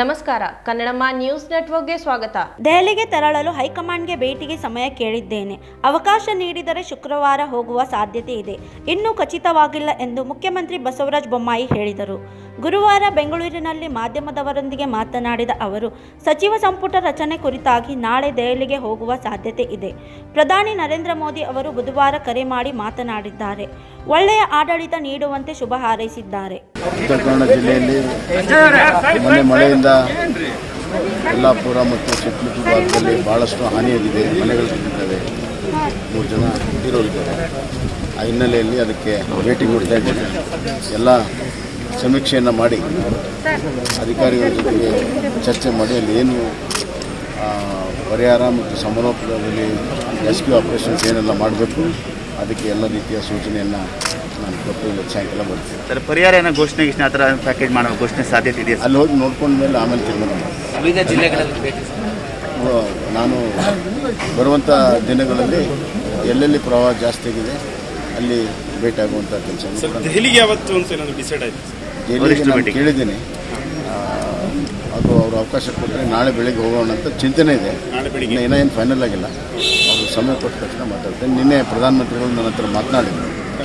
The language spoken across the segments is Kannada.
ನಮಸ್ಕಾರ ಕನ್ನಡಮ್ಮ ನ್ಯೂಸ್ ನೆಟ್ವರ್ಕ್ಗೆ ಸ್ವಾಗತ ದೆಹಲಿಗೆ ತೆರಳಲು ಹೈಕಮಾಂಡ್ಗೆ ಭೇಟಿಗೆ ಸಮಯ ಕೇಳಿದ್ದೇನೆ ಅವಕಾಶ ನೀಡಿದರೆ ಶುಕ್ರವಾರ ಹೋಗುವ ಸಾಧ್ಯತೆ ಇದೆ ಇನ್ನೂ ಖಚಿತವಾಗಿಲ್ಲ ಎಂದು ಮುಖ್ಯಮಂತ್ರಿ ಬಸವರಾಜ ಬೊಮ್ಮಾಯಿ ಹೇಳಿದರು ಗುರುವಾರ ಬೆಂಗಳೂರಿನಲ್ಲಿ ಮಾಧ್ಯಮದವರೊಂದಿಗೆ ಮಾತನಾಡಿದ ಅವರು ಸಚಿವ ಸಂಪುಟ ರಚನೆ ಕುರಿತಾಗಿ ನಾಳೆ ದೆಹಲಿಗೆ ಹೋಗುವ ಸಾಧ್ಯತೆ ಇದೆ ಪ್ರಧಾನಿ ನರೇಂದ್ರ ಮೋದಿ ಅವರು ಬುಧವಾರ ಕರೆ ಮಾಡಿ ಮಾತನಾಡಿದ್ದಾರೆ ಒಳ್ಳೆಯ ಆಡಳಿತ ನೀಡುವಂತೆ ಶುಭ ಹಾರೈಸಿದ್ದಾರೆ ಉತ್ತರ ಕನ್ನಡ ಜಿಲ್ಲೆಯಲ್ಲಿ ಮೊನ್ನೆ ಮಳೆಯಿಂದ ಯಲ್ಲಾಪುರ ಮತ್ತು ಚಿಕ್ಕಮಗಳೂರು ಭಾಗದಲ್ಲಿ ಭಾಳಷ್ಟು ಹಾನಿಯಾಗಿದೆ ಮನೆಗಳು ಬಿದ್ದಿದ್ದಾವೆ ಮೂರು ಜನ ತೀರೋಗಿದ್ದಾರೆ ಆ ಹಿನ್ನೆಲೆಯಲ್ಲಿ ಅದಕ್ಕೆ ಭೇಟಿ ಕೊಡ್ತಾ ಇದ್ದೇನೆ ಎಲ್ಲ ಸಮೀಕ್ಷೆಯನ್ನು ಮಾಡಿ ಅಧಿಕಾರಿಗಳ ಜೊತೆಗೆ ಚರ್ಚೆ ಮಾಡಿ ಅಲ್ಲಿ ಏನು ಆ, ಪರಿಹಾರ ಮತ್ತು ಸಮರೋಪದಲ್ಲಿ ರೆಸ್ಕ್ಯೂ ಆಪರೇಷನ್ಸ್ ಏನೆಲ್ಲ ಮಾಡಬೇಕು ಅದಕ್ಕೆ ಎಲ್ಲ ರೀತಿಯ ಸೂಚನೆಯನ್ನು ನಾನು ಕೊಟ್ಟು ಇವತ್ತು ಸಾಯಂಕಾಲ ಬರ್ತೀನಿ ಸರ್ ಪರಿಹಾರ ಏನೋ ಘೋಷಣೆ ಗಿಷಣೆ ಆ ಥರ ಪ್ಯಾಕೇಜ್ ಮಾಡೋ ಘೋಷಣೆ ಸಾಧ್ಯತೆ ಇದೆ ಅಲ್ಲಿ ಹೋಗಿ ನೋಡ್ಕೊಂಡ ಮೇಲೆ ಆಮೇಲೆ ತೀರ್ಮಾನ ಮಾಡ್ತೀನಿ ವಿವಿಧ ಜಿಲ್ಲೆಗಳಲ್ಲಿ ಭೇಟಿ ಓ, ನಾನು ಬರುವಂಥ ದಿನಗಳಲ್ಲಿ ಎಲ್ಲೆಲ್ಲಿ ಪ್ರವಾಹ ಜಾಸ್ತಿ ಆಗಿದೆ ಅಲ್ಲಿ ಭೇಟಿ ಆಗುವಂಥ ಕೆಲಸ ಸರ್ ದೆಹಲಿಗೆ ಯಾವತ್ತು ಅಂತ ಏನಾದ್ರು ಡಿಸೈಡ್ ಆಯ್ತು ದೆಹಲಿಗೆ ವರಿಷ್ಠ ನಾನು ಭೇಟಿಗೆ. ಕೇಳಿದ್ದೀನಿ ಆ, ಅದು ಅವರು ಅವಕಾಶ ಕೊಟ್ಟರೆ ನಾಳೆ ಬೆಳಿಗ್ಗೆ ಹೋಗೋಣ ಅಂತ ಚಿಂತನೆ ಇದೆ ನಾಳೆ ಬೆಳಿಗ್ಗೆ. ಇನ್ನು ಏನೋ ಏನು ಫೈನಲ್ ಆಗಿಲ್ಲ ಅವರು ಸಮಯ ಕೊಟ್ಟ ತಕ್ಷಣ ಮಾತಾಡ್ತೇನೆ ನಿನ್ನೆ ಪ್ರಧಾನಮಂತ್ರಿಗಳು ನನ್ನ ಹತ್ರ ಮಾತನಾಡಿದರು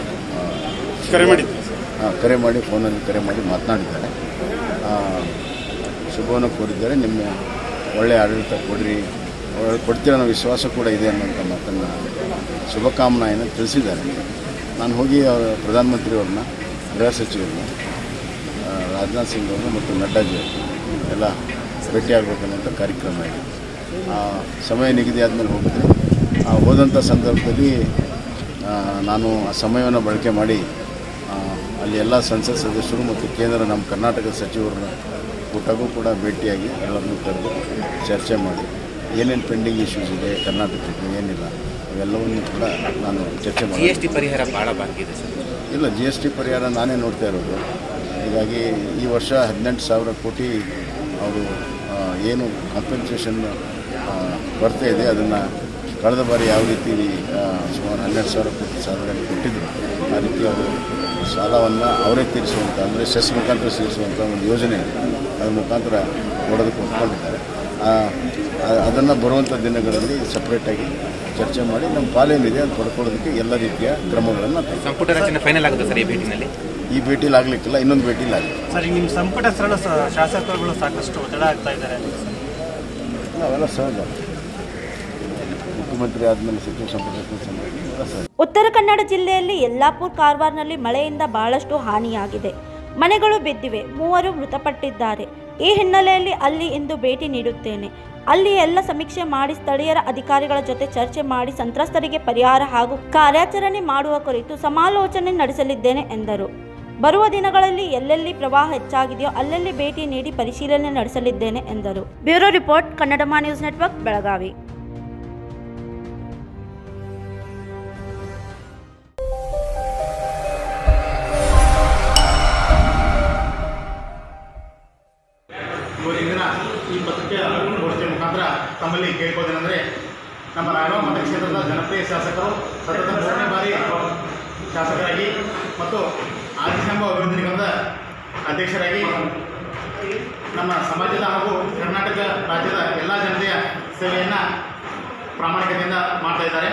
ಕರೆ ಮಾಡಿದ್ದೆ ಸರ್ ಆ, ಕರೆ ಮಾಡಿ ಫೋನಲ್ಲಿ ಕರೆ ಮಾಡಿ ಮಾತನಾಡಿದ್ದಾರೆ ಆ, ಶುಭವನ್ನು ಕೋರಿದ್ದಾರೆ ನಿಮ್ಮ ಒಳ್ಳೆಯ ಆಡಳಿತ ಕೊಡ್ರಿ ಒಳ್ಳೆ ಕೊಡ್ತೀರ ಅನ್ನೋ ವಿಶ್ವಾಸ ಕೂಡ ಇದೆ ಅನ್ನೋಂಥ ಮಾತನ್ನು ಶುಭಕಾಮನೆಯನ್ನು ತಿಳಿಸಿದ್ದಾರೆ ನಾನು ಹೋಗಿ ಅವರ ಪ್ರಧಾನಮಂತ್ರಿಯವ್ರನ್ನ ಗೃಹ ಸಚಿವರನ್ನ ಆ, ರಾಜನಾಥ್ ಸಿಂಗ್ ಅವ್ರನ್ನ ಮತ್ತು ನಡ್ಡಾಜಿ ಅವ್ರನ್ನ ಎಲ್ಲ ಭೇಟಿಯಾಗಬೇಕನ್ನೋಂಥ ಕಾರ್ಯಕ್ರಮ ಇದೆ ಆ, ಸಮಯ ನಿಗದಿ ಆದಮೇಲೆ ಹೋಗಿದ್ರೆ ಆ, ಹೋದಂಥ ಸಂದರ್ಭದಲ್ಲಿ ಆ, ನಾನು ಆ ಸಮಯವನ್ನು ಬಳಕೆ ಮಾಡಿ ಆ, ಅಲ್ಲಿ ಎಲ್ಲ ಸಂಸತ್ ಸದಸ್ಯರು ಮತ್ತು ಕೇಂದ್ರ ನಮ್ಮ ಕರ್ನಾಟಕದ ಸಚಿವರನ್ನ ಕೂಟಾಗೂ ಕೂಡ ಭೇಟಿಯಾಗಿ ಎಲ್ಲರನ್ನೂ ಕರೆದು ಚರ್ಚೆ ಮಾಡಿ ಏನೇನು ಪೆಂಡಿಂಗ್ ಇಶ್ಯೂಸ್ ಇದೆ ಕರ್ನಾಟಕಕ್ಕೆ ಏನಿಲ್ಲ ಅವೆಲ್ಲವನ್ನೂ ಕೂಡ ನಾನು ಚರ್ಚೆ ಜಿ ಮಾಡಿ ಎಸ್ ಟಿ ಪರಿಹಾರ ಭಾಳ ಬಾಕಿ ಇದೆ ಸರ್ ಇಲ್ಲ ಜಿ ಎಸ್ ಟಿ ಪರಿಹಾರ ನಾನೇ ನೋಡ್ತಾ ಇರೋದು ಹೀಗಾಗಿ ಈ ವರ್ಷ ಹದಿನೆಂಟು ಸಾವಿರ ಕೋಟಿ ಅವರು ಆ, ಏನು ಕಾಂಪೆನ್ಸೇಷನ್ ಬರ್ತಾ ಇದೆ ಅದನ್ನು ಕಳೆದ ಬಾರಿ ಯಾವ ರೀತಿ ಆ, ಸುಮಾರು ಹನ್ನೆರಡು ಸಾವಿರ ಕೋಟಿ ಸಾಲಗಳನ್ನು ಕೊಟ್ಟಿದ್ದರು ಆ ರೀತಿ ಅವರು ಸಾಲವನ್ನು ಅವರೇ ತೀರಿಸುವಂಥ ಅಂದರೆ ಸೆಸ್ ಮುಖಾಂತರ ತೀರಿಸುವಂಥ ಒಂದು ಯೋಜನೆ ಇದೆ ಅದ್ರ ಮುಖಾಂತರ ಕೊಡೋದಕ್ಕೆ ಒಪ್ಕೊಂಡಿದ್ದಾರೆ ಅದನ್ನು ಬರುವಂಥ ದಿನಗಳಲ್ಲಿ ಸಪ್ರೇಟಾಗಿ ಚರ್ಚೆ ಮಾಡಿ ನಮ್ಮ ಪಾಲೇನಿದೆ ಅದು ಪಡ್ಕೊಳ್ಳೋದಕ್ಕೆ ಎಲ್ಲ ರೀತಿಯ ಕ್ರಮಗಳನ್ನು ತೆಗೆದು ಸಂಪುಟ ರಚನೆ ಫೈನಲ್ ಆಗುತ್ತೆ ಸರ್ ಈ ಭೇಟಿನಲ್ಲಿ ಈ ಭೇಟಿಲಿ ಆಗ್ಲಿಕ್ಕಿಲ್ಲ ಇನ್ನೊಂದು ಭೇಟಿಲಿ ಆಗಲಿ ಸರ್ ಈಗ ನಿಮ್ಮ ಸಂಪುಟ ಸರಳ ಸ- ಶಾಸಕರುಗಳು ಸಾಕಷ್ಟು ಒತ್ತಡ ಆಗ್ತಾ ಇದ್ದಾರೆ ಅವೆಲ್ಲ ಸಹಜ ಮುಖ್ಯಮಂತ್ರಿ ಆದಮೇಲೆ ಸಚಿವ ಸಂಪುಟ ಕೆಲಸ ಮಾಡಿ ಎಲ್ಲ ಸಹಜ ಉತ್ತರ ಕನ್ನಡ ಜಿಲ್ಲೆಯಲ್ಲಿ ಯಲ್ಲಾಪುರ್ ಕಾರವಾರ್ನಲ್ಲಿ ಮಳೆಯಿಂದ ಬಹಳಷ್ಟು ಹಾನಿಯಾಗಿದೆ ಮನೆಗಳು ಬಿದ್ದಿವೆ ಮೂವರು ಮೃತಪಟ್ಟಿದ್ದಾರೆ ಈ ಹಿನ್ನೆಲೆಯಲ್ಲಿ ಅಲ್ಲಿ ಇಂದು ಭೇಟಿ ನೀಡುತ್ತೇನೆ ಅಲ್ಲಿ ಎಲ್ಲ ಸಮೀಕ್ಷೆ ಮಾಡಿ ಸ್ಥಳೀಯರ ಅಧಿಕಾರಿಗಳ ಜೊತೆ ಚರ್ಚೆ ಮಾಡಿ ಸಂತ್ರಸ್ತರಿಗೆ ಪರಿಹಾರ ಹಾಗೂ ಕಾರ್ಯಾಚರಣೆ ಮಾಡುವ ಕುರಿತು ಸಮಾಲೋಚನೆ ನಡೆಸಲಿದ್ದೇನೆ ಎಂದರು ಬರುವ ದಿನಗಳಲ್ಲಿ ಎಲ್ಲೆಲ್ಲಿ ಪ್ರವಾಹ ಹೆಚ್ಚಾಗಿದೆಯೋ ಅಲ್ಲೆಲ್ಲಿ ಭೇಟಿ ನೀಡಿ ಪರಿಶೀಲನೆ ನಡೆಸಲಿದ್ದೇನೆ ಎಂದರು bureau report Kannadamma news network Belagavi ಇವತ್ತಿನ ದಿನ ಈ ಪತ್ರಿಕೆ ಗೋಷ್ಠಿಯ ಮುಖಾಂತರ ತಮ್ಮಲ್ಲಿ ಕೇಳ್ಕೋದೇನೆಂದರೆ ನಮ್ಮ ರಾಯಬಾಗ ಮತಕ್ಷೇತ್ರದ ಜನಪ್ರಿಯ ಶಾಸಕರು ಸತತ ಮೂರನೇ ಬಾರಿ ಶಾಸಕರಾಗಿ ಮತ್ತು ಆದಿಶಂಭ ಅಭಿವೃದ್ಧಿ ನಿಗಮದ ಅಧ್ಯಕ್ಷರಾಗಿ ನಮ್ಮ ಸಮಾಜದ ಹಾಗೂ ಕರ್ನಾಟಕ ರಾಜ್ಯದ ಎಲ್ಲ ಜನತೆಯ ಸೇವೆಯನ್ನು ಪ್ರಾಮಾಣಿಕತೆಯಿಂದ ಮಾಡ್ತಾ ಇದ್ದಾರೆ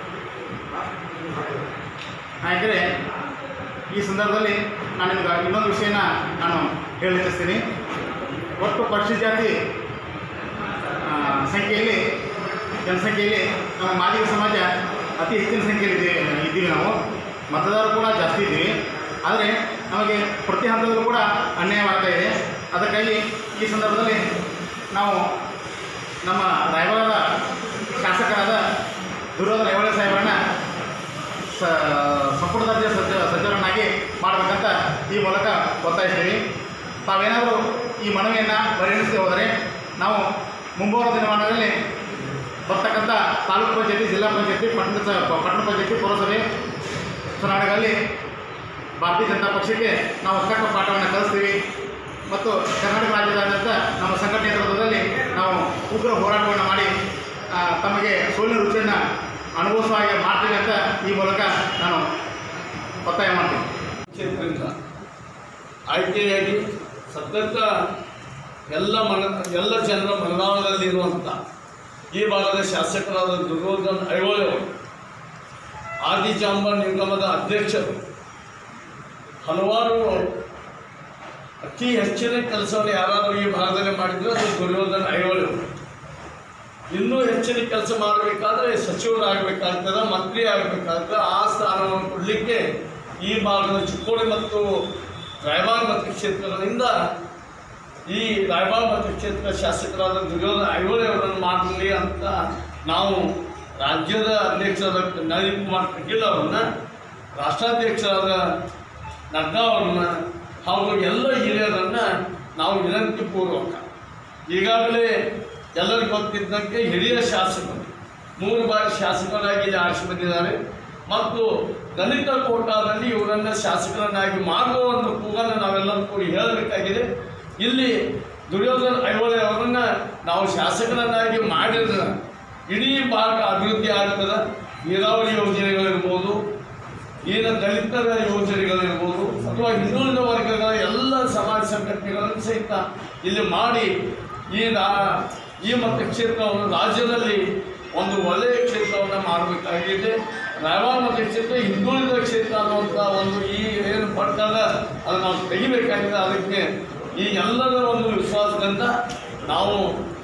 ಯಾಕಂದರೆ ಈ ಸಂದರ್ಭದಲ್ಲಿ ನಾನು ನಿಮಗೆ ಇನ್ನೊಂದು ವಿಷಯನ ನಾನು ಹೇಳಲಿಚ್ಛಿಸ್ತೀನಿ ಒಟ್ಟು ಪರಿಶಿಷ್ಟ ಜಾತಿ ಆ, ಸಂಖ್ಯೆಯಲ್ಲಿ ಜನಸಂಖ್ಯೆಯಲ್ಲಿ ನಮ್ಮ ಮಾದಿಗ ಸಮಾಜ ಅತಿ ಹೆಚ್ಚಿನ ಸಂಖ್ಯೆಯಲ್ಲಿ ಇದೆ ಇದ್ದೀವಿ ನಾವು ಮತದಾರರು ಕೂಡ ಜಾಸ್ತಿ ಇದ್ದೀವಿ ಆದರೆ ನಮಗೆ ಪ್ರತಿ ಹಂತದಲ್ಲೂ ಕೂಡ ಅನ್ಯಾಯವಾಗ್ತಾ ಇದೆ ಅದಕ್ಕಾಗಿ ಈ ಸಂದರ್ಭದಲ್ಲಿ ನಾವು ನಮ್ಮ ರಾಯಬಾಗದ ಶಾಸಕರಾದ ದುರ್ಯೋಧನ ಐಹೊಳೆ ಸಾಹೇಬರನ್ನ ಸ ಸಂಪುಟ ದರ್ಜೆ ಸಚಿವ ಸಚಿವರನ್ನಾಗಿ ಮಾಡಬೇಕಂತ ಈ ಮೂಲಕ ಒತ್ತಾಯಿಸ್ತೀವಿ ತಾವೇನಾದರೂ ಈ ಮನವಿಯನ್ನು ಪರಿಗಣಿಸಿ ಹೋದರೆ ನಾವು ಮುಂಬರುವ ದಿನಮಾನಗಳಲ್ಲಿ ಬರ್ತಕ್ಕಂಥ ತಾಲೂಕು ಪಂಚಾಯತಿ ಜಿಲ್ಲಾ ಪಂಚಾಯತಿ ಪಟ್ಟಣ ಸ- ಪಟ್ಟಣ ಪಂಚಾಯತಿ ಪುರಸಭೆ ಚುನಾವಣೆಗಳಲ್ಲಿ ಭಾರತೀಯ ಜನತಾ ಪಕ್ಷಕ್ಕೆ ನಾವು ತಕ್ಕ ಪಾಠವನ್ನು ಕಲಿಸ್ತೀವಿ ಮತ್ತು ಕರ್ನಾಟಕ ರಾಜ್ಯದಾದ್ಯಂತ ನಮ್ಮ ಸಂಘಟನೆ ನೇತೃತ್ವದಲ್ಲಿ ನಾವು ಉಗ್ರ ಹೋರಾಟವನ್ನು ಮಾಡಿ ಆ, ತಮಗೆ ಸೋಲಿನ ರುಚಿಯನ್ನು ಅನುಭವಿಸುವ ಹಾಗೆ ಮಾಡ್ತೀವಿ ಅಂತ ಈ ಮೂಲಕ ನಾನು ಒತ್ತಾಯ ಮಾಡ್ತೀನಿ ಕ್ಷೇತ್ರದಿಂದ ಆಯ್ಕೆಯಾಗಿ ಸತತ ಎಲ್ಲ ಮನ ಎಲ್ಲ ಜನರ ಮನದಾಳದಲ್ಲಿರುವಂಥ ಈ ಭಾಗದ ಶಾಸಕರಾದ ದುರ್ಯೋಧನ್ ಐಹೊಳೆ ಅವರು ಆದಿಜಾಂಬ ನಿಗಮದ ಅಧ್ಯಕ್ಷರು ಹಲವಾರು ಅತಿ ಹೆಚ್ಚಿನ ಕೆಲಸವನ್ನು ಯಾರಾದರೂ ಈ ಭಾಗದಲ್ಲಿ ಮಾಡಿದ್ರೆ ಅದು ದುರ್ಯೋಧನ್ ಐಹೊಳೆ ಅವರು ಇನ್ನೂ ಹೆಚ್ಚಿನ ಕೆಲಸ ಮಾಡಬೇಕಾದ್ರೆ ಸಚಿವರಾಗಬೇಕಾಗ್ತದೆ ಮಂತ್ರಿ ಆಗಬೇಕಾಗ್ತದೆ ಆ ಸ್ಥಾನವನ್ನು ಕೊಡಲಿಕ್ಕೆ ಈ ಭಾಗದ ಚಿಕ್ಕೋಡಿ ಮತ್ತು ರಾಯಬಾಗ್ ಮತಕ್ಷೇತ್ರಗಳಿಂದ ಈ ರಾಯಬಾಗ್ ಮತಕ್ಷೇತ್ರ ಶಾಸಕರಾದ ದುರ್ಯೋಧನ ಐಹೊಳೆ ಅವರನ್ನು ಮಾಡಲಿ ಅಂತ ನಾವು ರಾಜ್ಯದ ಅಧ್ಯಕ್ಷರಾದ ನಳಿನ್ ಕುಮಾರ್ ಕಟೀಲ್ ಅವರನ್ನ ರಾಷ್ಟ್ರಾಧ್ಯಕ್ಷರಾದ ನಡ್ಡಾ ಅವ್ರನ್ನ ಹಾಗೂ ಎಲ್ಲ ಹಿರಿಯರನ್ನು ನಾವು ವಿನಂತಿ ಪೂರ್ವಕ ಈಗಾಗಲೇ ಎಲ್ಲರಿಗೂ ಗೊತ್ತಿದ್ದಂತೆ ಹಿರಿಯ ಶಾಸಕರು ಮೂರು ಬಾರಿ ಶಾಸಕರಾಗಿ ಇಲ್ಲಿ ಆರಿಸಿ ಬಂದಿದ್ದಾರೆ ಮತ್ತು ದಲಿತ ಕೋಟಾದಲ್ಲಿ ಇವರನ್ನು ಶಾಸಕರನ್ನಾಗಿ ಮಾಡುವ ಒಂದು ಕೂಗನ್ನು ನಾವೆಲ್ಲರೂ ಕೂಡಿ ಹೇಳಬೇಕಾಗಿದೆ ಇಲ್ಲಿ ದುರ್ಯೋಧನ ಐಹೊಳೆ ಅವರನ್ನು ನಾವು ಶಾಸಕರನ್ನಾಗಿ ಮಾಡಿದ್ರೆ ಇಡೀ ಭಾಗ ಅಭಿವೃದ್ಧಿ ಆಗ್ತದೆ ನೀರಾವರಿ ಯೋಜನೆಗಳಿರ್ಬೋದು ಏನು ದಲಿತರ ಯೋಜನೆಗಳಿರ್ಬೋದು ಅಥವಾ ಹಿಂದುಳಿದ ವರ್ಗಗಳ ಎಲ್ಲ ಸಮಾಜ ಸಂಘಟನೆಗಳನ್ನು ಸಹಿತ ಇಲ್ಲಿ ಮಾಡಿ ಈ ರಾ- ಈ ಮತಕ್ಷೇತ್ರವನ್ನು ರಾಜ್ಯದಲ್ಲಿ ಒಂದು ಒಳ್ಳೆಯ ಕ್ಷೇತ್ರವನ್ನು ಮಾಡಬೇಕಾಗಿದೆ ರಾಯಬಾಗ್ ಮತಕ್ಷೇತ್ರ ಹಿಂದುಳಿದ ಕ್ಷೇತ್ರ ಅನ್ನುವಂಥ ಒಂದು ಈ ಏನು ಪಟ್ಟದ ಅದು ನಾವು ತೆಗಿಬೇಕಾಗಿದೆ ಅದಕ್ಕೆ ಈ ಎಲ್ಲರ ಒಂದು ವಿಶ್ವಾಸದಿಂದ ನಾವು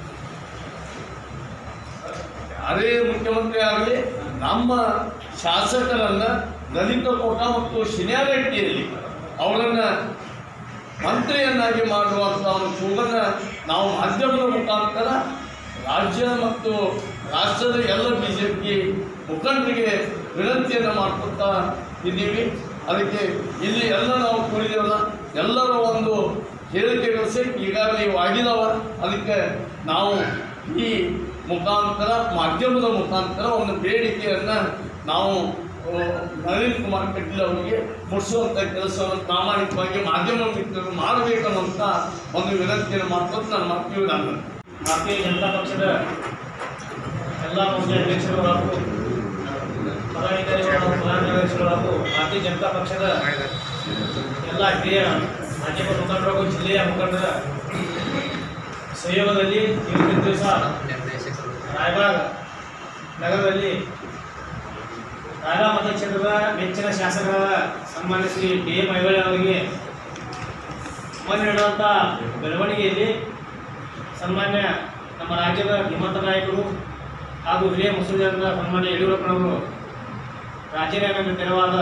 ಅದೇ ಮುಖ್ಯಮಂತ್ರಿ ಆಗಲಿ ನಮ್ಮ ಶಾಸಕರನ್ನ ದಲಿತ ಕೋಟ ಮತ್ತು ಶಿನ್ಯಾರೆಡ್ಡಿಯಲ್ಲಿ ಅವರನ್ನು ಮಂತ್ರಿಯನ್ನಾಗಿ ಮಾಡುವಂಥ ಒಂದು ಕೂಗನ್ನು ನಾವು ಮಾಧ್ಯಮದ ಮುಖಾಂತರ ರಾಜ್ಯ ಮತ್ತು ರಾಷ್ಟ್ರದ ಎಲ್ಲ ಬಿ ಜೆ ಪಿ ಮುಖಂಡರಿಗೆ ವಿನಂತಿಯನ್ನು ಮಾಡ್ಕೊತಾ ಇದ್ದೀವಿ ಅದಕ್ಕೆ ಇಲ್ಲಿ ಎಲ್ಲ ನಾವು ಕೂಡಿದೇವಲ್ಲ ಎಲ್ಲರ ಒಂದು ಹೇಳಿಕೆಗಳು ಸಹಿತ ಈಗಾಗಲೇ ಇವು ಆಗಿದಾವ ಅದಕ್ಕೆ ನಾವು ಈ ಮುಖಾಂತರ ಮಾಧ್ಯಮದ ಮುಖಾಂತರ ಒಂದು ಬೇಡಿಕೆಯನ್ನು ನಾವು ಆ, ನಳಿನ್ ಕುಮಾರ್ ಕಟೀಲ್ ಅವರಿಗೆ ಮುಡಿಸುವಂಥ ಕೆಲಸವನ್ನು ಪ್ರಾಮಾಣಿಕವಾಗಿ ಮಾಧ್ಯಮ ಮಿತ್ರರು ಮಾಡಬೇಕನ್ನುವಂಥ ಒಂದು ವಿನಂತಿಯನ್ನು ಮಾಡ್ಕೊಂಡು ನಾನು ಮಾಡ್ತೀವಿ ನಾನು ಭಾರತೀಯ ಜನತಾ ಪಕ್ಷದ ಎಲ್ಲ ಪಕ್ಷದ ಅಧ್ಯಕ್ಷರು ಹಾಗೂ ಪದಾಧಿಕಾರಿಗಳು ಹಾಗೂ ಪ್ರಧಾನಾಧ್ಯಕ್ಷರು ಹಾಗೂ ಭಾರತೀಯ ಜನತಾ ಪಕ್ಷದ ಎಲ್ಲ ಹಿರಿಯ ಮಾಧ್ಯಮ ಮುಖಂಡರು ಹಾಗೂ ಜಿಲ್ಲೆಯ ಮುಖಂಡರ ಸಹಯೋಗದಲ್ಲಿ ಇವತ್ತಿನ ದಿವಸ ರಾಯಬಾಗ್ ನಗರದಲ್ಲಿ ರಾಯಬಾಗ್ ಮತಕ್ಷೇತ್ರದ ನೆಚ್ಚಿನ ಶಾಸಕರಾದ ಸನ್ಮಾನ್ಯ ಶ್ರೀ ಡಿ ಎಂ ಐಹೊಳೆ ಅವರಿಗೆ ಮೊನ್ನೆ ನಡೆದಂಥ ಬೆಳವಣಿಗೆಯಲ್ಲಿ ಸನ್ಮಾನ್ಯ ನಮ್ಮ ರಾಜ್ಯದ ಧೀಮಂತ ನಾಯಕರು ಹಾಗೂ ಹಿರಿಯ ಮುಸ್ಲಿಮರ ಸನ್ಮಾನ್ಯ ಯಡಿಯೂರಪ್ಪನವರು ರಾಜೀನಾಮೆ ತೆರವಾದ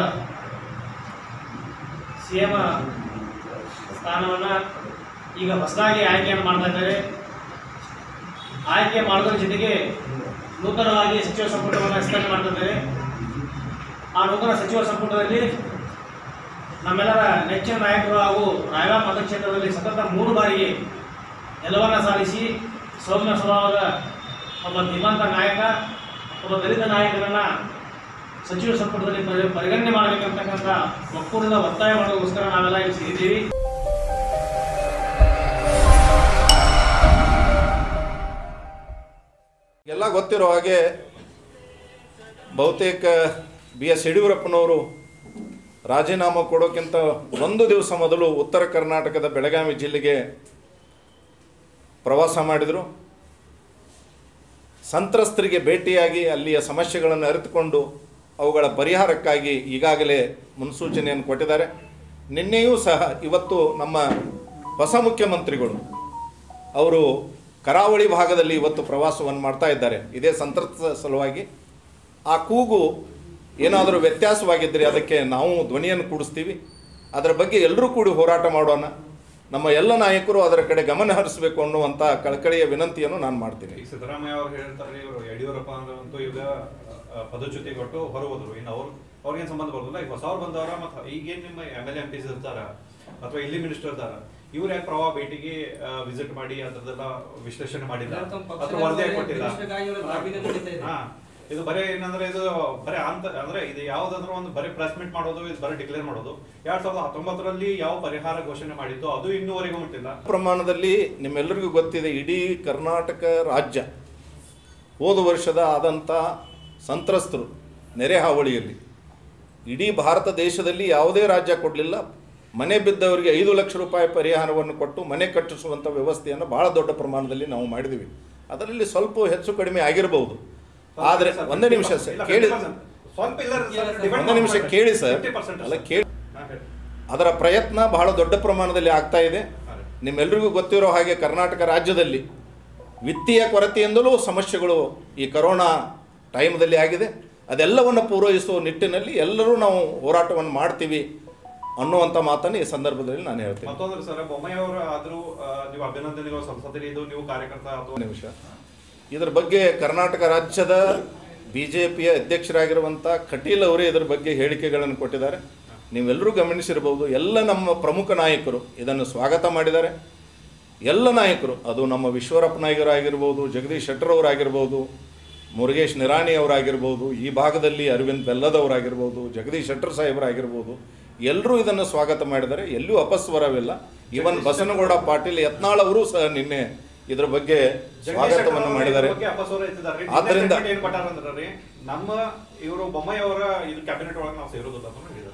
ಸಿ ಎಂ ಸ್ಥಾನವನ್ನು ಈಗ ಹೊಸದಾಗಿ ಆಯ್ಕೆಯನ್ನು ಮಾಡ್ತಾ ಇದ್ದಾರೆ ಆಯ್ಕೆ ಮಾಡೋದ್ರ ಜೊತೆಗೆ ನೂತನವಾಗಿ ಸಚಿವ ಸಂಪುಟವನ್ನು ವಿಸ್ತರಣೆ ಮಾಡ್ತಾ ಇದ್ದಾರೆ ಆ ನೂತನ ಸಚಿವ ಸಂಪುಟದಲ್ಲಿ ನಮ್ಮೆಲ್ಲರ ನೆಚ್ಚಿನ ನಾಯಕರು ಹಾಗೂ ರಾಯಬಾಗ್ ಮತಕ್ಷೇತ್ರದಲ್ಲಿ ಸತತ ಮೂರು ಬಾರಿಗೆ ಗೆಲುವನ್ನು ಸಾಧಿಸಿ ಸೌಮ್ಯ ಸ್ವಭಾವದ ಒಬ್ಬ ಧೀಮಂತ ನಾಯಕ ಒಬ್ಬ ದಲಿತ ನಾಯಕರನ್ನು ಸಚಿವ ಸಂಪುಟದಲ್ಲಿ ಪರಿ- ಪರಿಗಣನೆ ಮಾಡಬೇಕಂತಕ್ಕಂಥ ಒಕ್ಕೂಟದ ಒತ್ತಾಯ ಮಾಡೋದಕ್ಕೋಸ್ಕರ ನಾವೆಲ್ಲ ಇಲ್ಲಿ ಸಿಗಿದ್ದೀವಿ ಎಲ್ಲ ಗೊತ್ತಿರೋ ಹಾಗೆ ಬಹುತೇಕ ಬಿ ಎಸ್ ಯಡಿಯೂರಪ್ಪನವರು ರಾಜೀನಾಮೆ ಕೊಡೋಕ್ಕಿಂತ ಒಂದು ದಿವಸ ಮೊದಲು ಉತ್ತರ ಕರ್ನಾಟಕದ ಬೆಳಗಾವಿ ಜಿಲ್ಲೆಗೆ ಪ್ರವಾಸ ಮಾಡಿದರು ಸಂತ್ರಸ್ತರಿಗೆ ಭೇಟಿಯಾಗಿ ಅಲ್ಲಿಯ ಸಮಸ್ಯೆಗಳನ್ನು ಅರಿತುಕೊಂಡು ಅವುಗಳ ಪರಿಹಾರಕ್ಕಾಗಿ ಈಗಾಗಲೇ ಮುನ್ಸೂಚನೆಯನ್ನು ಕೊಟ್ಟಿದ್ದಾರೆ ನಿನ್ನೆಯೂ ಸಹ ಇವತ್ತು ನಮ್ಮ ಹೊಸ ಮುಖ್ಯಮಂತ್ರಿಗಳು ಅವರು ಕರಾವಳಿ ಭಾಗದಲ್ಲಿ ಇವತ್ತು ಪ್ರವಾಸವನ್ನು ಮಾಡ್ತಾ ಇದ್ದಾರೆ ಇದೇ ಸಂತ್ರಸ್ತ ಸಲುವಾಗಿ ಆ ಕೂಗು ಏನಾದರೂ ವ್ಯತ್ಯಾಸವಾಗಿದ್ದರೆ ಅದಕ್ಕೆ ನಾವು ಧ್ವನಿಯನ್ನು ಕೂಡಿಸ್ತೀವಿ ಅದರ ಬಗ್ಗೆ ಎಲ್ಲರೂ ಕೂಡಿ ಹೋರಾಟ ಮಾಡೋಣ ನಮ್ಮ ಎಲ್ಲ ನಾಯಕರು ಅದರ ಕಡೆ ಗಮನ ಹರಿಸಬೇಕು ಅನ್ನುವಂಥ ಕಳಕಳಿಯ ವಿನಂತಿಯನ್ನು ನಾನು ಮಾಡ್ತೀನಿ ಈಗ ಸಿದ್ದರಾಮಯ್ಯ ಅವ್ರು ಹೇಳ್ತಾರೆ ಇವರು ಯಡಿಯೂರಪ್ಪ ಅಂತೂ ಈಗ ಆ, ಪದಚ್ಯುತಿ ಕೊಟ್ಟು ಹೊರಗೋದ್ರು ಇನ್ನು ಅವ್ರು ಅವ್ರಿಗೇನು ಸಂಬಂಧ ಬರೋದಿಲ್ಲ ಈಗ ಹೊಸವ್ರು ಬಂದವರ ಮತ್ತು ಈಗೇನು ನಿಮ್ಮ ಎಮ್ ಎಲ್ ಎಂ ಪಿಸ್ ಇರ್ತಾರ ಅಥವಾ ಇಲ್ಲಿ ಮಿನಿಸ್ಟರ್ ಇರ್ತಾರ ಇವ್ರು ಯಾಕೆ ಪ್ರವಾಹ ಭೇಟಿಗೆ ವಿಸಿಟ್ ಮಾಡಿ ಅದ್ರದ್ದೆಲ್ಲ ವಿಶ್ಲೇಷಣೆ ಮಾಡಿಲ್ಲ ಅಥವಾ ವರದಿ ಯಾಕೆ ಕೊಟ್ಟಿಲ್ಲ ಹಾ ಇದು ಬರೀ ಏನಂದ್ರೆ ಇದು ಬರೀ ಅಂತ ಅಂದ್ರೆ ಇದು ಯಾವ್ದಾದ್ರು ಒಂದು ಬರೀ ಪ್ರೆಸ್ ಮೀಟ್ ಮಾಡೋದು ಇದು ಬರೀ ಡಿಕ್ಲೇರ್ ಮಾಡೋದು ಎರಡ್ ಸಾವಿರದ ಹತ್ತೊಂಬತ್ತರಲ್ಲಿ ಯಾವ ಪರಿಹಾರ ಘೋಷಣೆ ಮಾಡಿದ್ದು ಅದು ಇನ್ನೂವರೆಗೂ ಮುಟ್ಟಿಲ್ಲ ಪ್ರಮಾಣದಲ್ಲಿ ನಿಮ್ಮೆಲ್ಲರಿಗೂ ಗೊತ್ತಿದೆ ಇಡೀ ಕರ್ನಾಟಕ ರಾಜ್ಯ ಹೋದ ವರ್ಷದ ಆದಂಥ ಸಂತ್ರಸ್ತರು ನೆರೆ ಹಾವಳಿಯಲ್ಲಿ ಇಡೀ ಭಾರತ ದೇಶದಲ್ಲಿ ಯಾವುದೇ ರಾಜ್ಯ ಕೊಡಲಿಲ್ಲ ಮನೆ ಬಿದ್ದವರಿಗೆ ಐದು ಲಕ್ಷ ರೂಪಾಯಿ ಪರಿಹಾರವನ್ನು ಕೊಟ್ಟು ಮನೆ ಕಟ್ಟಿಸುವಂಥ ವ್ಯವಸ್ಥೆಯನ್ನು ಭಾಳ ದೊಡ್ಡ ಪ್ರಮಾಣದಲ್ಲಿ ನಾವು ಮಾಡಿದ್ದೀವಿ ಅದರಲ್ಲಿ ಸ್ವಲ್ಪ ಹೆಚ್ಚು ಕಡಿಮೆ ಆಗಿರಬಹುದು ಆದರೆ ಒಂದೇ ನಿಮಿಷ ಸರ್ ಕೇಳಿ ಸ್ವಲ್ಪ ಇಲ್ಲ ಸರ್, depend ಒಂದು ನಿಮಿಷ ಕೇಳಿ ಸರ್ 50% ಅಲ್ಲ ಕೇಳಿ ಅದರ ಪ್ರಯತ್ನ ಬಹಳ ದೊಡ್ಡ ಪ್ರಮಾಣದಲ್ಲಿ ಆಗ್ತಾ ಇದೆ ನಿಮ್ಮೆಲ್ಲರಿಗೂ ಗೊತ್ತಿರೋ ಹಾಗೆ ಕರ್ನಾಟಕ ರಾಜ್ಯದಲ್ಲಿ ವಿತ್ತೀಯ ಕೊರತೆಯಿಂದಲೂ ಸಮಸ್ಯೆಗಳು ಈ ಕರೋನಾ ಟೈಮ್ದಲ್ಲಿ ಆಗಿದೆ ಅದೆಲ್ಲವನ್ನು ಪೂರೈಸುವ ನಿಟ್ಟಿನಲ್ಲಿ ಎಲ್ಲರೂ ನಾವು ಹೋರಾಟವನ್ನು ಮಾಡ್ತೀವಿ ಅನ್ನುವಂಥ ಮಾತನ್ನು ಈ ಸಂದರ್ಭದಲ್ಲಿ ನಾನು ಹೇಳ್ತೀನಿ ಮತ್ತೊಂದ್ರೆ ಸರ್ ಬೊಮ್ಮಾಯಿಯವರು ಆದ್ರೂ ಆ, ನೀವು ಅಭಿನಂದನೆಗಳು ಸಂಸದರು ಇದು ನೀವು ಕಾರ್ಯಕರ್ತ ಅಥವಾ ನಿಮಿಷ ಇದರ ಬಗ್ಗೆ ಕರ್ನಾಟಕ ರಾಜ್ಯದ ಬಿ ಜೆ ಪಿಯ ಅಧ್ಯಕ್ಷರಾಗಿರುವಂಥ ಕಟೀಲ್ ಅವರೇ ಇದರ ಬಗ್ಗೆ ಹೇಳಿಕೆಗಳನ್ನು ಕೊಟ್ಟಿದ್ದಾರೆ ನೀವೆಲ್ಲರೂ ಗಮನಿಸಿರ್ಬೋದು ಎಲ್ಲ ನಮ್ಮ ಪ್ರಮುಖ ನಾಯಕರು ಇದನ್ನು ಸ್ವಾಗತ ಮಾಡಿದ್ದಾರೆ ಎಲ್ಲ ನಾಯಕರು ಅದು ನಮ್ಮ ವಿಶ್ವರಪ್ಪ ನಾಯಕರಾಗಿರ್ಬೋದು ಜಗದೀಶ್ ಶೆಟ್ಟರ್ ಅವರಾಗಿರ್ಬೋದು ಮುರುಗೇಶ್ ನಿರಾಣಿ ಅವರಾಗಿರ್ಬೋದು ಈ ಭಾಗದಲ್ಲಿ ಅರವಿಂದ್ ಬೆಲ್ಲದವರಾಗಿರ್ಬೋದು ಜಗದೀಶ್ ಶೆಟ್ಟರ್ ಸಾಹೇಬರಾಗಿರ್ಬೋದು ಎಲ್ಲರೂ ಇದನ್ನು ಸ್ವಾಗತ ಮಾಡಿದ್ದಾರೆ ಎಲ್ಲೂ ಅಪಸ್ವರವಿಲ್ಲ ಇವನ್ ಬಸನಗೌಡ ಪಾಟೀಲ್ ಯತ್ನಾಳ್ ಅವರು ಸಹ ನಿನ್ನೆ ಇದರ ಬಗ್ಗೆ ಸ್ವಾಗತವನ್ನು ಮಾಡಿದ್ದಾರೆ ಬಗ್ಗೆ ಅಪಸ್ವರ ಎತ್ತಿದ್ದಾರೆ ಆದ್ದರಿಂದ ಏನ್ ಕೊಟ್ಟಾರ ಅಂದ್ರೆ ರೀ ನಮ್ಮ ಇವರು ಬೊಮ್ಮಾಯಿ ಅವರ ಇದು ಕ್ಯಾಬಿನೆಟ್ ಒಳಗೆ ನಾವು ಸೇರೋದಿಲ್ಲ ಅಂತ ಹೇಳಿದ್ದಾರೆ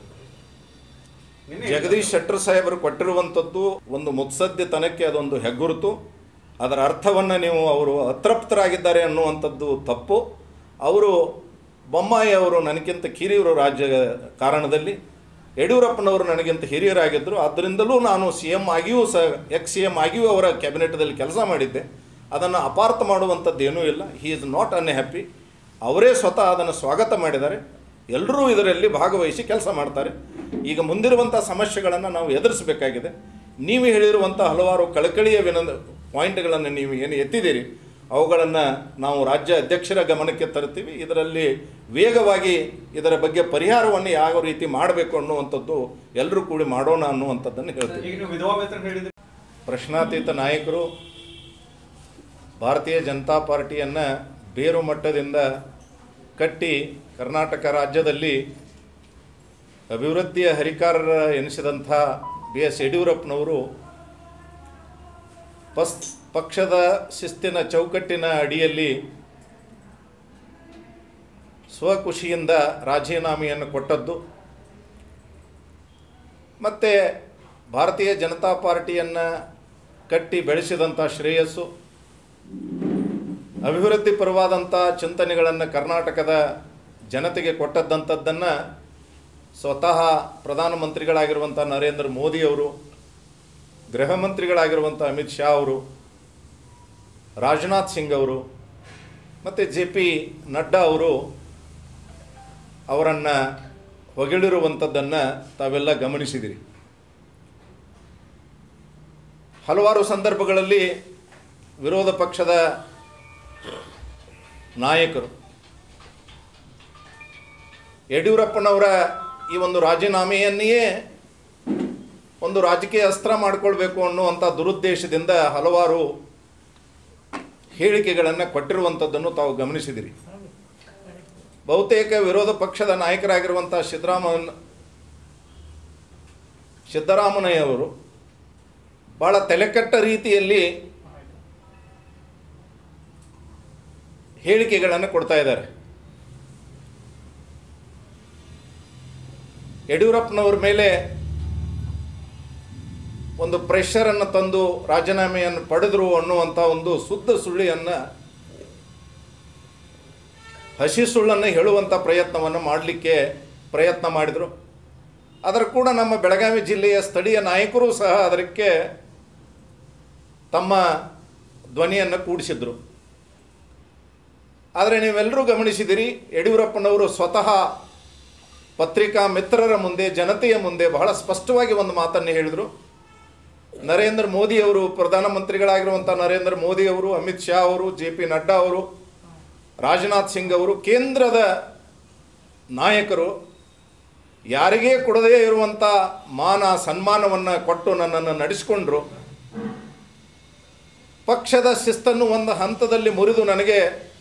ನಿನ್ನೆ ಜಗದೀಶ್ ಶೆಟ್ಟರ್ ಸಾಹೇಬರು ಕೊಟ್ಟಿರುವಂಥದ್ದು ಒಂದು ಮುತ್ಸದ್ಯತನಕ್ಕೆ ಅದೊಂದು ಹೆಗ್ಗುರುತು ಅದರ ಅರ್ಥವನ್ನು ನೀವು ಅವರು ಅತೃಪ್ತರಾಗಿದ್ದಾರೆ ಅನ್ನುವಂಥದ್ದು ತಪ್ಪು ಅವರು ಬೊಮ್ಮಾಯಿ ಅವರು ನನಗಿಂತ ಕಿರಿಯರು ರಾಜ್ಯ ಕಾರಣದಲ್ಲಿ ಯಡಿಯೂರಪ್ಪನವರು ನನಗಿಂತ ಹಿರಿಯರಾಗಿದ್ದರು ಅದರಿಂದಲೂ ನಾನು ಸಿ ಎಮ್ ಆಗಿಯೂ ಸಹ ಎಕ್ಸ್ ಸಿ ಎಮ್ ಆಗಿಯೂ ಅವರ ಕ್ಯಾಬಿನೆಟ್ದಲ್ಲಿ ಕೆಲಸ ಮಾಡಿದ್ದೆ ಅದನ್ನು ಅಪಾರ್ಥ ಮಾಡುವಂಥದ್ದು ಏನೂ ಇಲ್ಲ ಹಿ ಈಸ್ ನಾಟ್ ಅನ್ಹ್ಯಾಪಿ ಅವರೇ ಸ್ವತಃ ಅದನ್ನು ಸ್ವಾಗತ ಮಾಡಿದ್ದಾರೆ ಎಲ್ಲರೂ ಇದರಲ್ಲಿ ಭಾಗವಹಿಸಿ ಕೆಲಸ ಮಾಡ್ತಾರೆ ಈಗ ಮುಂದಿರುವಂಥ ಸಮಸ್ಯೆಗಳನ್ನು ನಾವು ಎದುರಿಸಬೇಕಾಗಿದೆ ನೀವು ಹೇಳಿರುವಂಥ ಹಲವಾರು ಕಳಕಳಿಯ ವಿನಂದ ಪಾಯಿಂಟ್ಗಳನ್ನು ನೀವು ಏನು ಎತ್ತಿದ್ದೀರಿ ಅವುಗಳನ್ನು ನಾವು ರಾಜ್ಯ ಅಧ್ಯಕ್ಷರ ಗಮನಕ್ಕೆ ತರ್ತೀವಿ ಇದರಲ್ಲಿ ವೇಗವಾಗಿ ಇದರ ಬಗ್ಗೆ ಪರಿಹಾರವನ್ನು ಯಾವ ರೀತಿ ಮಾಡಬೇಕು ಅನ್ನುವಂಥದ್ದು ಎಲ್ಲರೂ ಕೂಡಿ ಮಾಡೋಣ ಅನ್ನುವಂಥದ್ದನ್ನು ಹೇಳ್ತೀವಿ ಈಗ ನೀವು ವಿಧವಾ ವೇತನ ಹೇಳಿದ್ರೆ ಪ್ರಶ್ನಾತೀತ ನಾಯಕರು ಭಾರತೀಯ ಜನತಾ ಪಾರ್ಟಿಯನ್ನು ಬೇರು ಮಟ್ಟದಿಂದ ಕಟ್ಟಿ ಕರ್ನಾಟಕ ರಾಜ್ಯದಲ್ಲಿ ಅಭಿವೃದ್ಧಿಯ ಹರಿಕಾರರ ಎನಿಸಿದಂಥ ಬಿ ಎಸ್ ಯಡಿಯೂರಪ್ಪನವರು ಪಸ್ ಪಕ್ಷದ ಶಿಸ್ತಿನ ಚೌಕಟ್ಟಿನ ಅಡಿಯಲ್ಲಿ ಸ್ವಖುಷಿಯಿಂದ ರಾಜೀನಾಮೆಯನ್ನು ಕೊಟ್ಟದ್ದು ಮತ್ತು ಭಾರತೀಯ ಜನತಾ ಪಾರ್ಟಿಯನ್ನು ಕಟ್ಟಿ ಬೆಳೆಸಿದಂಥ ಶ್ರೇಯಸ್ಸು ಅಭಿವೃದ್ಧಿ ಪರವಾದಂಥ ಚಿಂತನೆಗಳನ್ನು ಕರ್ನಾಟಕದ ಜನತೆಗೆ ಕೊಟ್ಟದ್ದಂಥದ್ದನ್ನು ಸ್ವತಃ ಪ್ರಧಾನಮಂತ್ರಿಗಳಾಗಿರುವಂಥ ನರೇಂದ್ರ ಮೋದಿಯವರು ಗೃಹ ಮಂತ್ರಿಗಳಾಗಿರುವಂಥ ಅಮಿತ್ ಶಾ ಅವರು ರಾಜನಾಥ್ ಸಿಂಗ್ ಅವರು ಮತ್ತು ಜೆ ಪಿ ನಡ್ಡಾ ಅವರು ಅವರನ್ನು ಹೊಗಳಿರುವಂಥದ್ದನ್ನು ತಾವೆಲ್ಲ ಗಮನಿಸಿದಿರಿ ಹಲವಾರು ಸಂದರ್ಭಗಳಲ್ಲಿ ವಿರೋಧ ಪಕ್ಷದ ನಾಯಕರು ಯಡಿಯೂರಪ್ಪನವರ ಈ ಒಂದು ರಾಜೀನಾಮೆಯನ್ನೆಯೇ ಒಂದು ರಾಜಕೀಯ ಅಸ್ತ್ರ ಮಾಡಿಕೊಳ್ಬೇಕು ಅನ್ನುವಂಥ ದುರುದ್ದೇಶದಿಂದ ಹಲವಾರು ಹೇಳಿಕೆಗಳನ್ನು ಕೊಟ್ಟಿರುವಂಥದ್ದನ್ನು ತಾವು ಗಮನಿಸಿದಿರಿ ಬಹುತೇಕ ವಿರೋಧ ಪಕ್ಷದ ನಾಯಕರಾಗಿರುವಂಥ ಸಿದ್ದರಾಮನ್ ಸಿದ್ದರಾಮಯ್ಯವರು ಭಾಳ ತಲೆಕೆಟ್ಟ ರೀತಿಯಲ್ಲಿ ಹೇಳಿಕೆಗಳನ್ನು ಕೊಡ್ತಾ ಇದ್ದಾರೆ ಯಡಿಯೂರಪ್ಪನವ್ರ ಮೇಲೆ ಒಂದು ಪ್ರೆಷರನ್ನು ತಂದು ರಾಜೀನಾಮೆಯನ್ನು ಪಡೆದರು ಅನ್ನುವಂಥ ಒಂದು ಶುದ್ಧ ಸುಳ್ಳಿಯನ್ನು ಹಸಿ ಸುಳ್ಳನ್ನು ಹೇಳುವಂಥ ಪ್ರಯತ್ನವನ್ನು ಮಾಡಲಿಕ್ಕೆ ಪ್ರಯತ್ನ ಮಾಡಿದರು ಅದರ ಕೂಡ ನಮ್ಮ ಬೆಳಗಾವಿ ಜಿಲ್ಲೆಯ ಸ್ಥಳೀಯ ನಾಯಕರು ಸಹ ಅದಕ್ಕೆ ತಮ್ಮ ಧ್ವನಿಯನ್ನು ಕೂಡಿಸಿದ್ರು ಆದರೆ ನೀವೆಲ್ಲರೂ ಗಮನಿಸಿದಿರಿ ಯಡಿಯೂರಪ್ಪನವರು ಸ್ವತಃ ಪತ್ರಿಕಾ ಮಿತ್ರರ ಮುಂದೆ ಜನತೆಯ ಮುಂದೆ ಬಹಳ ಸ್ಪಷ್ಟವಾಗಿ ಒಂದು ಮಾತನ್ನು ಹೇಳಿದರು ನರೇಂದ್ರ ಮೋದಿಯವರು ಪ್ರಧಾನಮಂತ್ರಿಗಳಾಗಿರುವಂಥ ನರೇಂದ್ರ ಮೋದಿಯವರು ಅಮಿತ್ ಶಾ ಅವರು ಜೆ ಪಿ ನಡ್ಡಾ ಅವರು ರಾಜನಾಥ್ ಸಿಂಗ್ ಅವರು ಕೇಂದ್ರದ ನಾಯಕರು ಯಾರಿಗೇ ಕೊಡದೇ ಇರುವಂಥ ಮಾನ ಸನ್ಮಾನವನ್ನು ಕೊಟ್ಟು ನನ್ನನ್ನು ನಡೆಸಿಕೊಂಡ್ರು ಪಕ್ಷದ ಶಿಸ್ತನ್ನು ಒಂದು ಹಂತದಲ್ಲಿ ಮುರಿದು ನನಗೆ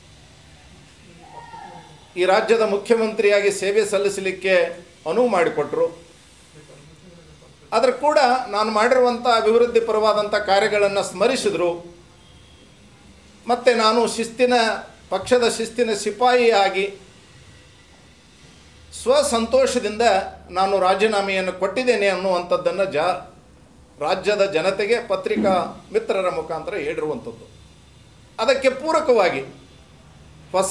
ಈ ರಾಜ್ಯದ ಮುಖ್ಯಮಂತ್ರಿಯಾಗಿ ಸೇವೆ ಸಲ್ಲಿಸಲಿಕ್ಕೆ ಅನುವು ಮಾಡಿಕೊಟ್ರು ಆದರೆ ಕೂಡ ನಾನು ಮಾಡಿರುವಂಥ ಅಭಿವೃದ್ಧಿ ಪರವಾದಂಥ ಕಾರ್ಯಗಳನ್ನು ಸ್ಮರಿಸಿದರು ಮತ್ತು ನಾನು ಶಿಸ್ತಿನ ಪಕ್ಷದ ಶಿಸ್ತಿನ ಸಿಪಾಯಿಯಾಗಿ ಸ್ವಸಂತೋಷದಿಂದ ನಾನು ರಾಜೀನಾಮೆಯನ್ನು ಕೊಟ್ಟಿದ್ದೇನೆ ಅನ್ನುವಂಥದ್ದನ್ನು ಜ ರಾಜ್ಯದ ಜನತೆಗೆ ಪತ್ರಿಕಾ ಮಿತ್ರರ ಮುಖಾಂತರ ಹೇಳಿರುವಂಥದ್ದು ಅದಕ್ಕೆ ಪೂರಕವಾಗಿ ಹೊಸ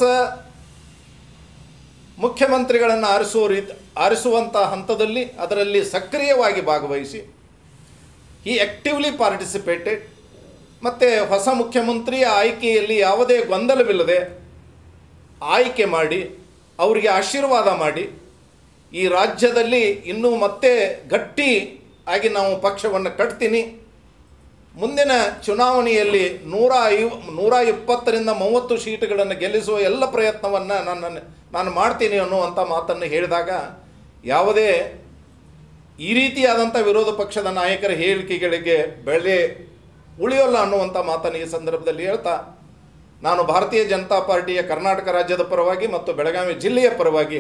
ಮುಖ್ಯಮಂತ್ರಿಗಳನ್ನು ಆರಿಸುವ ರೀತಿ ಆರಿಸುವಂಥ ಹಂತದಲ್ಲಿ ಅದರಲ್ಲಿ ಸಕ್ರಿಯವಾಗಿ ಭಾಗವಹಿಸಿ ಈ ಆ್ಯಕ್ಟಿವ್ಲಿ ಪಾರ್ಟಿಸಿಪೇಟೆಡ್ ಮತ್ತು ಹೊಸ ಮುಖ್ಯಮಂತ್ರಿಯ ಆಯ್ಕೆಯಲ್ಲಿ ಯಾವುದೇ ಗೊಂದಲವಿಲ್ಲದೆ ಆಯ್ಕೆ ಮಾಡಿ ಅವರಿಗೆ ಆಶೀರ್ವಾದ ಮಾಡಿ ಈ ರಾಜ್ಯದಲ್ಲಿ ಇನ್ನೂ ಮತ್ತೆ ಗಟ್ಟಿ ಆಗಿ ನಾವು ಪಕ್ಷವನ್ನು ಕಟ್ತೀನಿ ಮುಂದಿನ ಚುನಾವಣೆಯಲ್ಲಿ ನೂರ ಐವ ನೂರ ಇಪ್ಪತ್ತರಿಂದ ಮೂವತ್ತು ಸೀಟುಗಳನ್ನು ಗೆಲ್ಲಿಸುವ ಎಲ್ಲ ಪ್ರಯತ್ನವನ್ನು ನನ್ನ ನಾನು ಮಾಡ್ತೀನಿ ಅನ್ನುವಂಥ ಮಾತನ್ನು ಹೇಳಿದಾಗ ಯಾವುದೇ ಈ ರೀತಿಯಾದಂಥ ವಿರೋಧ ಪಕ್ಷದ ನಾಯಕರ ಹೇಳಿಕೆಗಳಿಗೆ ಬೆಲೆ ಉಳಿಯೋಲ್ಲ ಅನ್ನುವಂಥ ಮಾತನ್ನು ಈ ಸಂದರ್ಭದಲ್ಲಿ ಹೇಳ್ತಾ ನಾನು ಭಾರತೀಯ ಜನತಾ ಪಾರ್ಟಿಯ ಕರ್ನಾಟಕ ರಾಜ್ಯದ ಪರವಾಗಿ ಮತ್ತು ಬೆಳಗಾವಿ ಜಿಲ್ಲೆಯ ಪರವಾಗಿ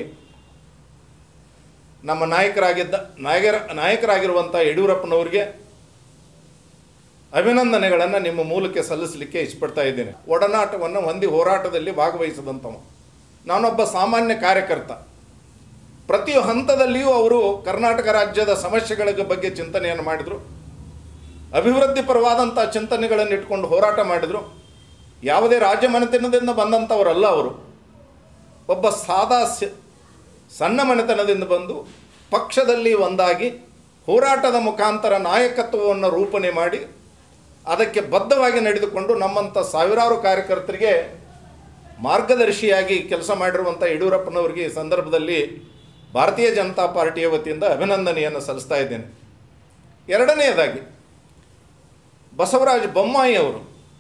ನಮ್ಮ ನಾಯಕರಾಗಿದ್ದ ನಾಯಕರ ನಾಯಕರಾಗಿರುವಂಥ ಯಡಿಯೂರಪ್ಪನವರಿಗೆ ಅಭಿನಂದನೆಗಳನ್ನು ನಿಮ್ಮ ಮೂಲಕ ಸಲ್ಲಿಸಲಿಕ್ಕೆ ಇಷ್ಟಪಡ್ತಾ ಇದ್ದೇನೆ ಒಡನಾಟವನ್ನು ಹೊಂದಿ ಹೋರಾಟದಲ್ಲಿ ಭಾಗವಹಿಸಿದಂಥವ ನಾನೊಬ್ಬ ಸಾಮಾನ್ಯ ಕಾರ್ಯಕರ್ತ ಪ್ರತಿ ಹಂತದಲ್ಲಿಯೂ ಅವರು ಕರ್ನಾಟಕ ರಾಜ್ಯದ ಸಮಸ್ಯೆಗಳ ಬಗ್ಗೆ ಚಿಂತನೆಯನ್ನು ಮಾಡಿದರು ಅಭಿವೃದ್ಧಿ ಪರವಾದಂಥ ಚಿಂತನೆಗಳನ್ನು ಇಟ್ಕೊಂಡು ಹೋರಾಟ ಮಾಡಿದರು ಯಾವುದೇ ರಾಜಮನೆತನದಿಂದ ಬಂದಂಥವರಲ್ಲ ಅವರು ಒಬ್ಬ ಸಾದಾ ಸ ಸಣ್ಣ ಮನೆತನದಿಂದ ಬಂದು ಪಕ್ಷದಲ್ಲಿ ಒಂದಾಗಿ ಹೋರಾಟದ ಮುಖಾಂತರ ನಾಯಕತ್ವವನ್ನು ರೂಪಣೆ ಮಾಡಿ ಅದಕ್ಕೆ ಬದ್ಧವಾಗಿ ನಡೆದುಕೊಂಡು ನಮ್ಮಂಥ ಸಾವಿರಾರು ಕಾರ್ಯಕರ್ತರಿಗೆ ಮಾರ್ಗದರ್ಶಿಯಾಗಿ ಕೆಲಸ ಮಾಡಿರುವಂಥ ಯಡಿಯೂರಪ್ಪನವರಿಗೆ ಈ ಸಂದರ್ಭದಲ್ಲಿ ಭಾರತೀಯ ಜನತಾ ಪಾರ್ಟಿಯ ವತಿಯಿಂದ ಅಭಿನಂದನೆಯನ್ನು ಸಲ್ಲಿಸ್ತಾ ಇದ್ದೇನೆ ಎರಡನೆಯದಾಗಿ ಬಸವರಾಜ ಬೊಮ್ಮಾಯಿ ಅವರು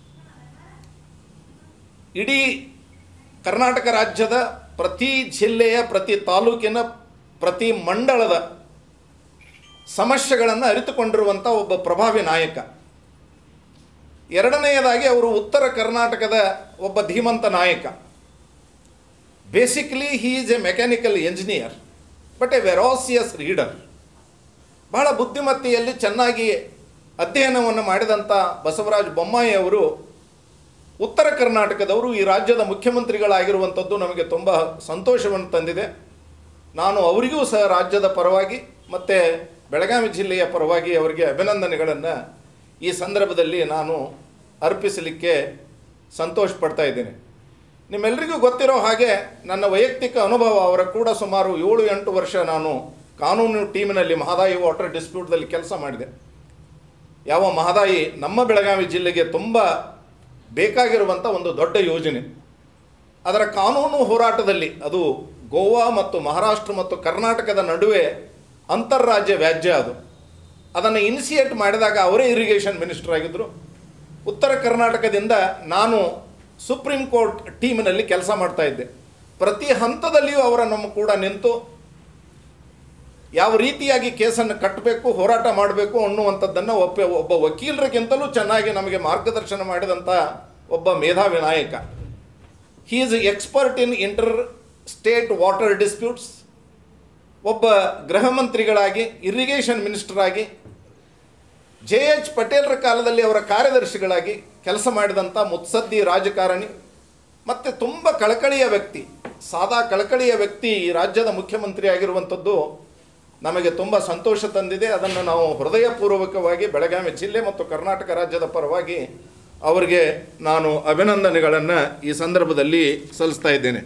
ಇಡೀ ಕರ್ನಾಟಕ ರಾಜ್ಯದ ಪ್ರತಿ ಜಿಲ್ಲೆಯ ಪ್ರತಿ ತಾಲೂಕಿನ ಪ್ರತಿ ಮಂಡಳದ ಸಮಸ್ಯೆಗಳನ್ನು ಅರಿತುಕೊಂಡಿರುವಂಥ ಒಬ್ಬ ಪ್ರಭಾವಿ ನಾಯಕ ಎರಡನೆಯದಾಗಿ ಅವರು ಉತ್ತರ ಕರ್ನಾಟಕದ ಒಬ್ಬ ಧೀಮಂತ ನಾಯಕ basically he is a mechanical engineer but a voracious reader ಬಹಳ ಬುದ್ಧಿಮತ್ತೆಯಲ್ಲಿ ಚೆನ್ನಾಗಿ ಅಧ್ಯಯನವನ್ನು ಮಾಡಿದಂಥ ಬಸವರಾಜ ಬೊಮ್ಮಾಯಿ ಅವರು ಉತ್ತರ ಕರ್ನಾಟಕದವರು ಈ ರಾಜ್ಯದ ಮುಖ್ಯಮಂತ್ರಿಗಳಾಗಿರುವಂಥದ್ದು ನಮಗೆ ತುಂಬ ಸಂತೋಷವನ್ನು ತಂದಿದೆ ನಾನು ಅವರಿಗೂ ಸಹ ರಾಜ್ಯದ ಪರವಾಗಿ ಮತ್ತು ಬೆಳಗಾವಿ ಜಿಲ್ಲೆಯ ಪರವಾಗಿ ಅವರಿಗೆ ಅಭಿನಂದನೆಗಳನ್ನು ಈ ಸಂದರ್ಭದಲ್ಲಿ ನಾನು ಅರ್ಪಿಸಲಿಕ್ಕೆ ಸಂತೋಷ ಪಡ್ತಾ ಇದ್ದೇನೆ ನಿಮ್ಮೆಲ್ಲರಿಗೂ ಗೊತ್ತಿರೋ ಹಾಗೆ ನನ್ನ ವೈಯಕ್ತಿಕ ಅನುಭವ ಅವರ ಕೂಡ ಸುಮಾರು ಏಳು ಎಂಟು ವರ್ಷ ನಾನು ಕಾನೂನು ಟೀಮಿನಲ್ಲಿ ಮಹದಾಯಿ ವಾಟರ್ ಡಿಸ್ಪ್ಯೂಟ್ದಲ್ಲಿ ಕೆಲಸ ಮಾಡಿದೆ ಯಾವ ಮಹದಾಯಿ ನಮ್ಮ ಬೆಳಗಾವಿ ಜಿಲ್ಲೆಗೆ ತುಂಬ ಬೇಕಾಗಿರುವಂಥ ಒಂದು ದೊಡ್ಡ ಯೋಜನೆ ಅದರ ಕಾನೂನು ಹೋರಾಟದಲ್ಲಿ ಅದು ಗೋವಾ ಮತ್ತು ಮಹಾರಾಷ್ಟ್ರ ಮತ್ತು ಕರ್ನಾಟಕದ ನಡುವೆ ಅಂತಾರಾಜ್ಯ ವ್ಯಾಜ್ಯ ಅದು ಅದನ್ನು ಇನಿಷಿಯೇಟ್ ಮಾಡಿದಾಗ ಅವರೇ ಇರಿಗೇಷನ್ ಮಿನಿಸ್ಟರ್ ಆಗಿದ್ದರು ಉತ್ತರ ಕರ್ನಾಟಕದಿಂದ ನಾನು ಸುಪ್ರೀಂ ಕೋರ್ಟ್ ಟೀಮಿನಲ್ಲಿ ಕೆಲಸ ಮಾಡ್ತಾ ಇದ್ದೆ ಪ್ರತಿ ಹಂತದಲ್ಲಿಯೂ ಅವರ ನಮ್ಮ ಕೂಡ ನಿಂತು ಯಾವ ರೀತಿಯಾಗಿ ಕೇಸನ್ನು ಕಟ್ಟಬೇಕು ಹೋರಾಟ ಮಾಡಬೇಕು ಅನ್ನುವಂಥದ್ದನ್ನು ಒಬ್ಬ ಒಬ್ಬ ವಕೀಲರಿಗಿಂತಲೂ ಚೆನ್ನಾಗಿ ನಮಗೆ ಮಾರ್ಗದರ್ಶನ ಮಾಡಿದಂಥ ಒಬ್ಬ ಮೇಧಾವಿ ನಾಯಕ he is expert in inter state water disputes ಒಬ್ಬ ಗೃಹ ಮಂತ್ರಿಗಳಾಗಿ ಇರಿಗೇಷನ್ ಮಿನಿಸ್ಟರ್ ಆಗಿ ಜೆ ಎಚ್ ಪಟೇಲ್ರ ಕಾಲದಲ್ಲಿ ಅವರ ಕಾರ್ಯದರ್ಶಿಗಳಾಗಿ ಕೆಲಸ ಮಾಡಿದಂಥ ಮುತ್ಸದ್ದಿ ರಾಜಕಾರಣಿ ಮತ್ತು ತುಂಬ ಕಳಕಳಿಯ ವ್ಯಕ್ತಿ ಸಾದಾ ಕಳಕಳಿಯ ವ್ಯಕ್ತಿ ಈ ರಾಜ್ಯದ ಮುಖ್ಯಮಂತ್ರಿ ಆಗಿರುವಂಥದ್ದು ನಮಗೆ ತುಂಬ ಸಂತೋಷ ತಂದಿದೆ ಅದನ್ನು ನಾವು ಹೃದಯಪೂರ್ವಕವಾಗಿ ಬೆಳಗಾವಿ ಜಿಲ್ಲೆ ಮತ್ತು ಕರ್ನಾಟಕ ರಾಜ್ಯದ ಪರವಾಗಿ ಅವರಿಗೆ ನಾನು ಅಭಿನಂದನೆಗಳನ್ನು ಈ ಸಂದರ್ಭದಲ್ಲಿ ಸಲ್ಲಿಸ್ತಾ ಇದ್ದೇನೆ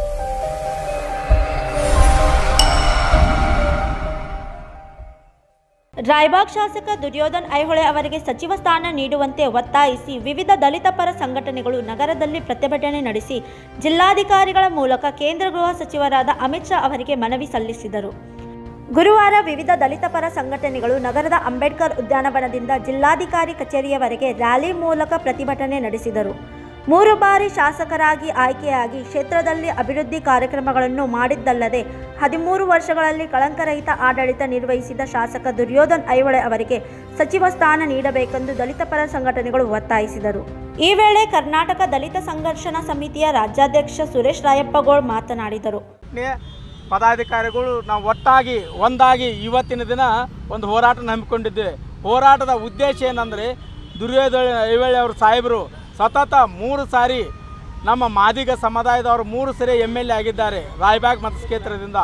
ರಾಯಬಾಗ್ ಶಾಸಕ ದುರ್ಯೋಧನ್ ಐಹೊಳೆ ಅವರಿಗೆ ಸಚಿವ ಸ್ಥಾನ ನೀಡುವಂತೆ ಒತ್ತಾಯಿಸಿ ವಿವಿಧ ದಲಿತ ಪರ ಸಂಘಟನೆಗಳು ನಗರದಲ್ಲಿ ಪ್ರತಿಭಟನೆ ನಡೆಸಿ ಜಿಲ್ಲಾಧಿಕಾರಿಗಳ ಮೂಲಕ ಕೇಂದ್ರ ಗೃಹ ಸಚಿವರಾದ ಅಮಿತ್ ಶಾ ಅವರಿಗೆ ಮನವಿ ಸಲ್ಲಿಸಿದರು ಗುರುವಾರ ವಿವಿಧ ದಲಿತ ಪರ ಸಂಘಟನೆಗಳು ನಗರದ ಅಂಬೇಡ್ಕರ್ ಉದ್ಯಾನವನದಿಂದ ಜಿಲ್ಲಾಧಿಕಾರಿ ಕಚೇರಿಯವರೆಗೆ ರ್ಯಾಲಿ ಮೂಲಕ ಪ್ರತಿಭಟನೆ ನಡೆಸಿದರು ಮೂರು ಬಾರಿ ಶಾಸಕರಾಗಿ ಆಯ್ಕೆಯಾಗಿ ಕ್ಷೇತ್ರದಲ್ಲಿ ಅಭಿವೃದ್ಧಿ ಕಾರ್ಯಕ್ರಮಗಳನ್ನು ಮಾಡಿದ್ದಲ್ಲದೆ ಹದಿಮೂರು ವರ್ಷಗಳಲ್ಲಿ ಕಳಂಕರಹಿತ ಆಡಳಿತ ನಿರ್ವಹಿಸಿದ ಶಾಸಕ ದುರ್ಯೋಧನ್ ಐಹೊಳೆ ಅವರಿಗೆ ಸಚಿವ ಸ್ಥಾನ ನೀಡಬೇಕೆಂದು ದಲಿತ ಪರ ಸಂಘಟನೆಗಳು ಒತ್ತಾಯಿಸಿದರು ಈ ವೇಳೆ ಕರ್ನಾಟಕ ದಲಿತ ಸಂಘರ್ಷಣ ಸಮಿತಿಯ ರಾಜ್ಯಾಧ್ಯಕ್ಷ ಸುರೇಶ್ ರಾಯಪ್ಪಗೋಳ್ ಮಾತನಾಡಿದರು ಪದಾಧಿಕಾರಿಗಳು ನಾವು ಒಟ್ಟಾಗಿ ಒಂದಾಗಿ ಇವತ್ತಿನ ದಿನ ಒಂದು ಹೋರಾಟ ಹಮ್ಮಿಕೊಂಡಿದ್ದೇವೆ ಹೋರಾಟದ ಉದ್ದೇಶ ಏನಂದರೆ ದುರ್ಯೋಧನ ಐವಳ್ಳಿ ಅವರು ಸಾಹೇಬರು ಸತತ ಮೂರು ಸಾರಿ ನಮ್ಮ ಮಾದಿಗ ಸಮುದಾಯದವರು ಮೂರು ಸರಿ ಎಮ್ ಎಲ್ ಎ ಆಗಿದ್ದಾರೆ ರಾಯಬಾಗ್ ಮತಕ್ಷೇತ್ರದಿಂದ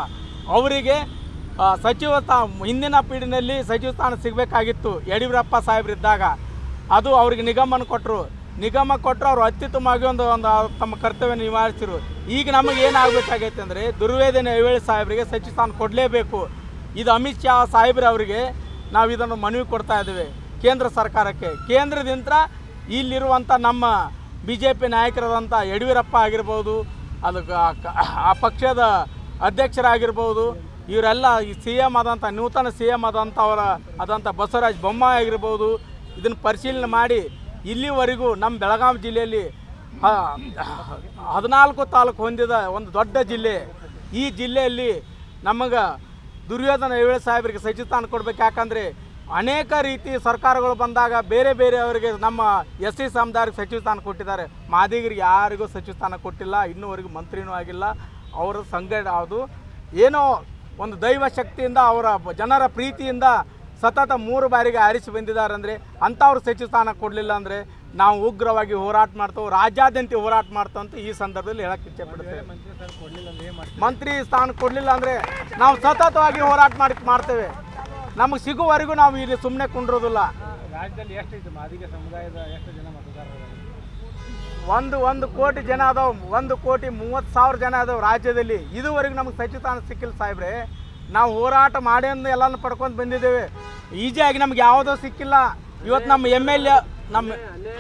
ಅವರಿಗೆ ಆ, ಸಚಿವ ಸ್ಥಾ- ಹಿಂದಿನ ಪೀಳಿನಲ್ಲಿ ಸಚಿವ ಸ್ಥಾನ ಸಿಗಬೇಕಾಗಿತ್ತು ಯಡಿಯೂರಪ್ಪ ಸಾಹೇಬ್ರಿದ್ದಾಗ ಅದು ಅವ್ರಿಗೆ ನಿಗಮನ ಕೊಟ್ಟರು ನಿಗಮ ಕೊಟ್ಟರು ಅವರು ಅತ್ಯುತ್ತಮವಾಗಿ ಒಂದು ಒಂದು ತಮ್ಮ ಕರ್ತವ್ಯ ನಿವಾರಿಸಿರು ಈಗ ನಮಗೆ ಏನಾಗಬೇಕಾಗೈತೆ ಅಂದರೆ ದುರ್ವೇದನೆ ಐವೇಳಿ ಸಾಹೇಬರಿಗೆ ಸಚಿವ ಸ್ಥಾನ ಕೊಡಲೇಬೇಕು ಇದು ಅಮಿತ್ ಶಾ ಸಾಹೇಬ್ರವರಿಗೆ ನಾವು ಇದನ್ನು ಮನವಿ ಕೊಡ್ತಾ ಇದ್ದೇವೆ ಕೇಂದ್ರ ಸರ್ಕಾರಕ್ಕೆ ಕೇಂದ್ರದಿಂದ ಇಲ್ಲಿರುವಂಥ ನಮ್ಮ ಬಿ ಜೆ ಪಿ ನಾಯಕರಾದಂಥ ಯಡಿಯೂರಪ್ಪ ಆಗಿರ್ಬೋದು ಅದು ಕ- ಕ- ಆ ಪಕ್ಷದ ಅಧ್ಯಕ್ಷರಾಗಿರ್ಬೋದು ಇವರೆಲ್ಲ ಈ ಸಿ ಎಮ್ ಆದಂಥ ನೂತನ ಸಿ ಎಮ್ ಆದಂಥ ಅವರ ಆದಂಥ ಬಸವರಾಜ ಬೊಮ್ಮಾಯಿ ಆಗಿರ್ಬೋದು ಇದನ್ನು ಪರಿಶೀಲನೆ ಮಾಡಿ ಇಲ್ಲಿವರೆಗೂ ನಮ್ಮ ಬೆಳಗಾವಿ ಜಿಲ್ಲೆಯಲ್ಲಿ ಹ- ಹದಿನಾಲ್ಕು ತಾಲೂಕು ಹೊಂದಿದ ಒಂದು ದೊಡ್ಡ ಜಿಲ್ಲೆ ಈ ಜಿಲ್ಲೆಯಲ್ಲಿ ನಮಗೆ ದುರ್ಯೋಧನ ಐವೇಳೆ ಸಾಹೇಬರಿಗೆ ಸಚಿವ ಸ್ಥಾನ ಕೊಡ್ಬೇಕು ಯಾಕಂದರೆ ಅನೇಕ ರೀತಿ ಸರ್ಕಾರಗಳು ಬಂದಾಗ ಬೇರೆ ಬೇರೆ ಅವರಿಗೆ ನಮ್ಮ ಎಸ್ ಸಿ ಸಮುದಾಯಕ್ಕೆ ಸಚಿವ ಸ್ಥಾನ ಕೊಟ್ಟಿದ್ದಾರೆ ಮಾದಿಗರಿಗೆ ಯಾರಿಗೂ ಸಚಿವ ಸ್ಥಾನ ಕೊಟ್ಟಿಲ್ಲ ಇನ್ನೂವರೆಗೂ ಮಂತ್ರಿನೂ ಆಗಿಲ್ಲ ಅವರ ಸಂಘಟ ಅದು ಏನೋ ಒಂದು ದೈವ ಶಕ್ತಿಯಿಂದ ಅವರ ಬ- ಜನರ ಪ್ರೀತಿಯಿಂದ ಸತತ ಮೂರು ಬಾರಿಗೆ ಆರಿಸಿ ಬಂದಿದ್ದಾರೆ ಅಂದರೆ ಅಂಥವ್ರು ಸಚಿವ ಸ್ಥಾನ ಕೊಡಲಿಲ್ಲ ಅಂದರೆ ನಾವು ಉಗ್ರವಾಗಿ ಹೋರಾಟ ಮಾಡ್ತೇವೆ ರಾಜ್ಯಾದ್ಯಂತ ಹೋರಾಟ ಮಾಡ್ತೇವೆ ಅಂತ ಈ ಸಂದರ್ಭದಲ್ಲಿ ಹೇಳಕ್ಕೆ ಇಚ್ಛೆಪಡ್ತೇವೆ ಮಂತ್ರಿ ಸ್ಥಾನ ಕೊಡಲಿಲ್ಲ ಅಂದರೆ ನಾವು ಸತತವಾಗಿ ಹೋರಾಟ ಮಾಡಿ ಮಾಡ್ತೇವೆ ನಮಗೆ ಸಿಗುವವರೆಗೂ ನಾವು ಇಲ್ಲಿ ಸುಮ್ಮನೆ ಕುಂಡ್ರೋದಿಲ್ಲ ರಾಜ್ಯದಲ್ಲಿ ಎಷ್ಟಿದೆ ಮಾದಿಗ ಸಮುದಾಯದ ಎಷ್ಟು ಜನ ಮತದಾರರು ಒಂದು ಒಂದು ಕೋಟಿ ಜನ ಅದಾವ ಒಂದು ಕೋಟಿ ಮೂವತ್ತು ಸಾವಿರ ಜನ ಅದಾವ ರಾಜ್ಯದಲ್ಲಿ ಇದುವರೆಗೂ ನಮಗೆ ಸಚಿವ ಸ್ಥಾನ ಸಿಕ್ಕಿಲ್ಲ ಸಾಹೇಬ್ರೆ ನಾವು ಹೋರಾಟ ಮಾಡಿ ಅಂದು ಎಲ್ಲನೂ ಪಡ್ಕೊಂಡು ಬಂದಿದ್ದೇವೆ ಈಜಿಯಾಗಿ ನಮ್ಗೆ ಯಾವುದೋ ಸಿಕ್ಕಿಲ್ಲ ಇವತ್ತು ನಮ್ಮ ಎಮ್ ಎಲ್ ಎ ನಮ್ಮ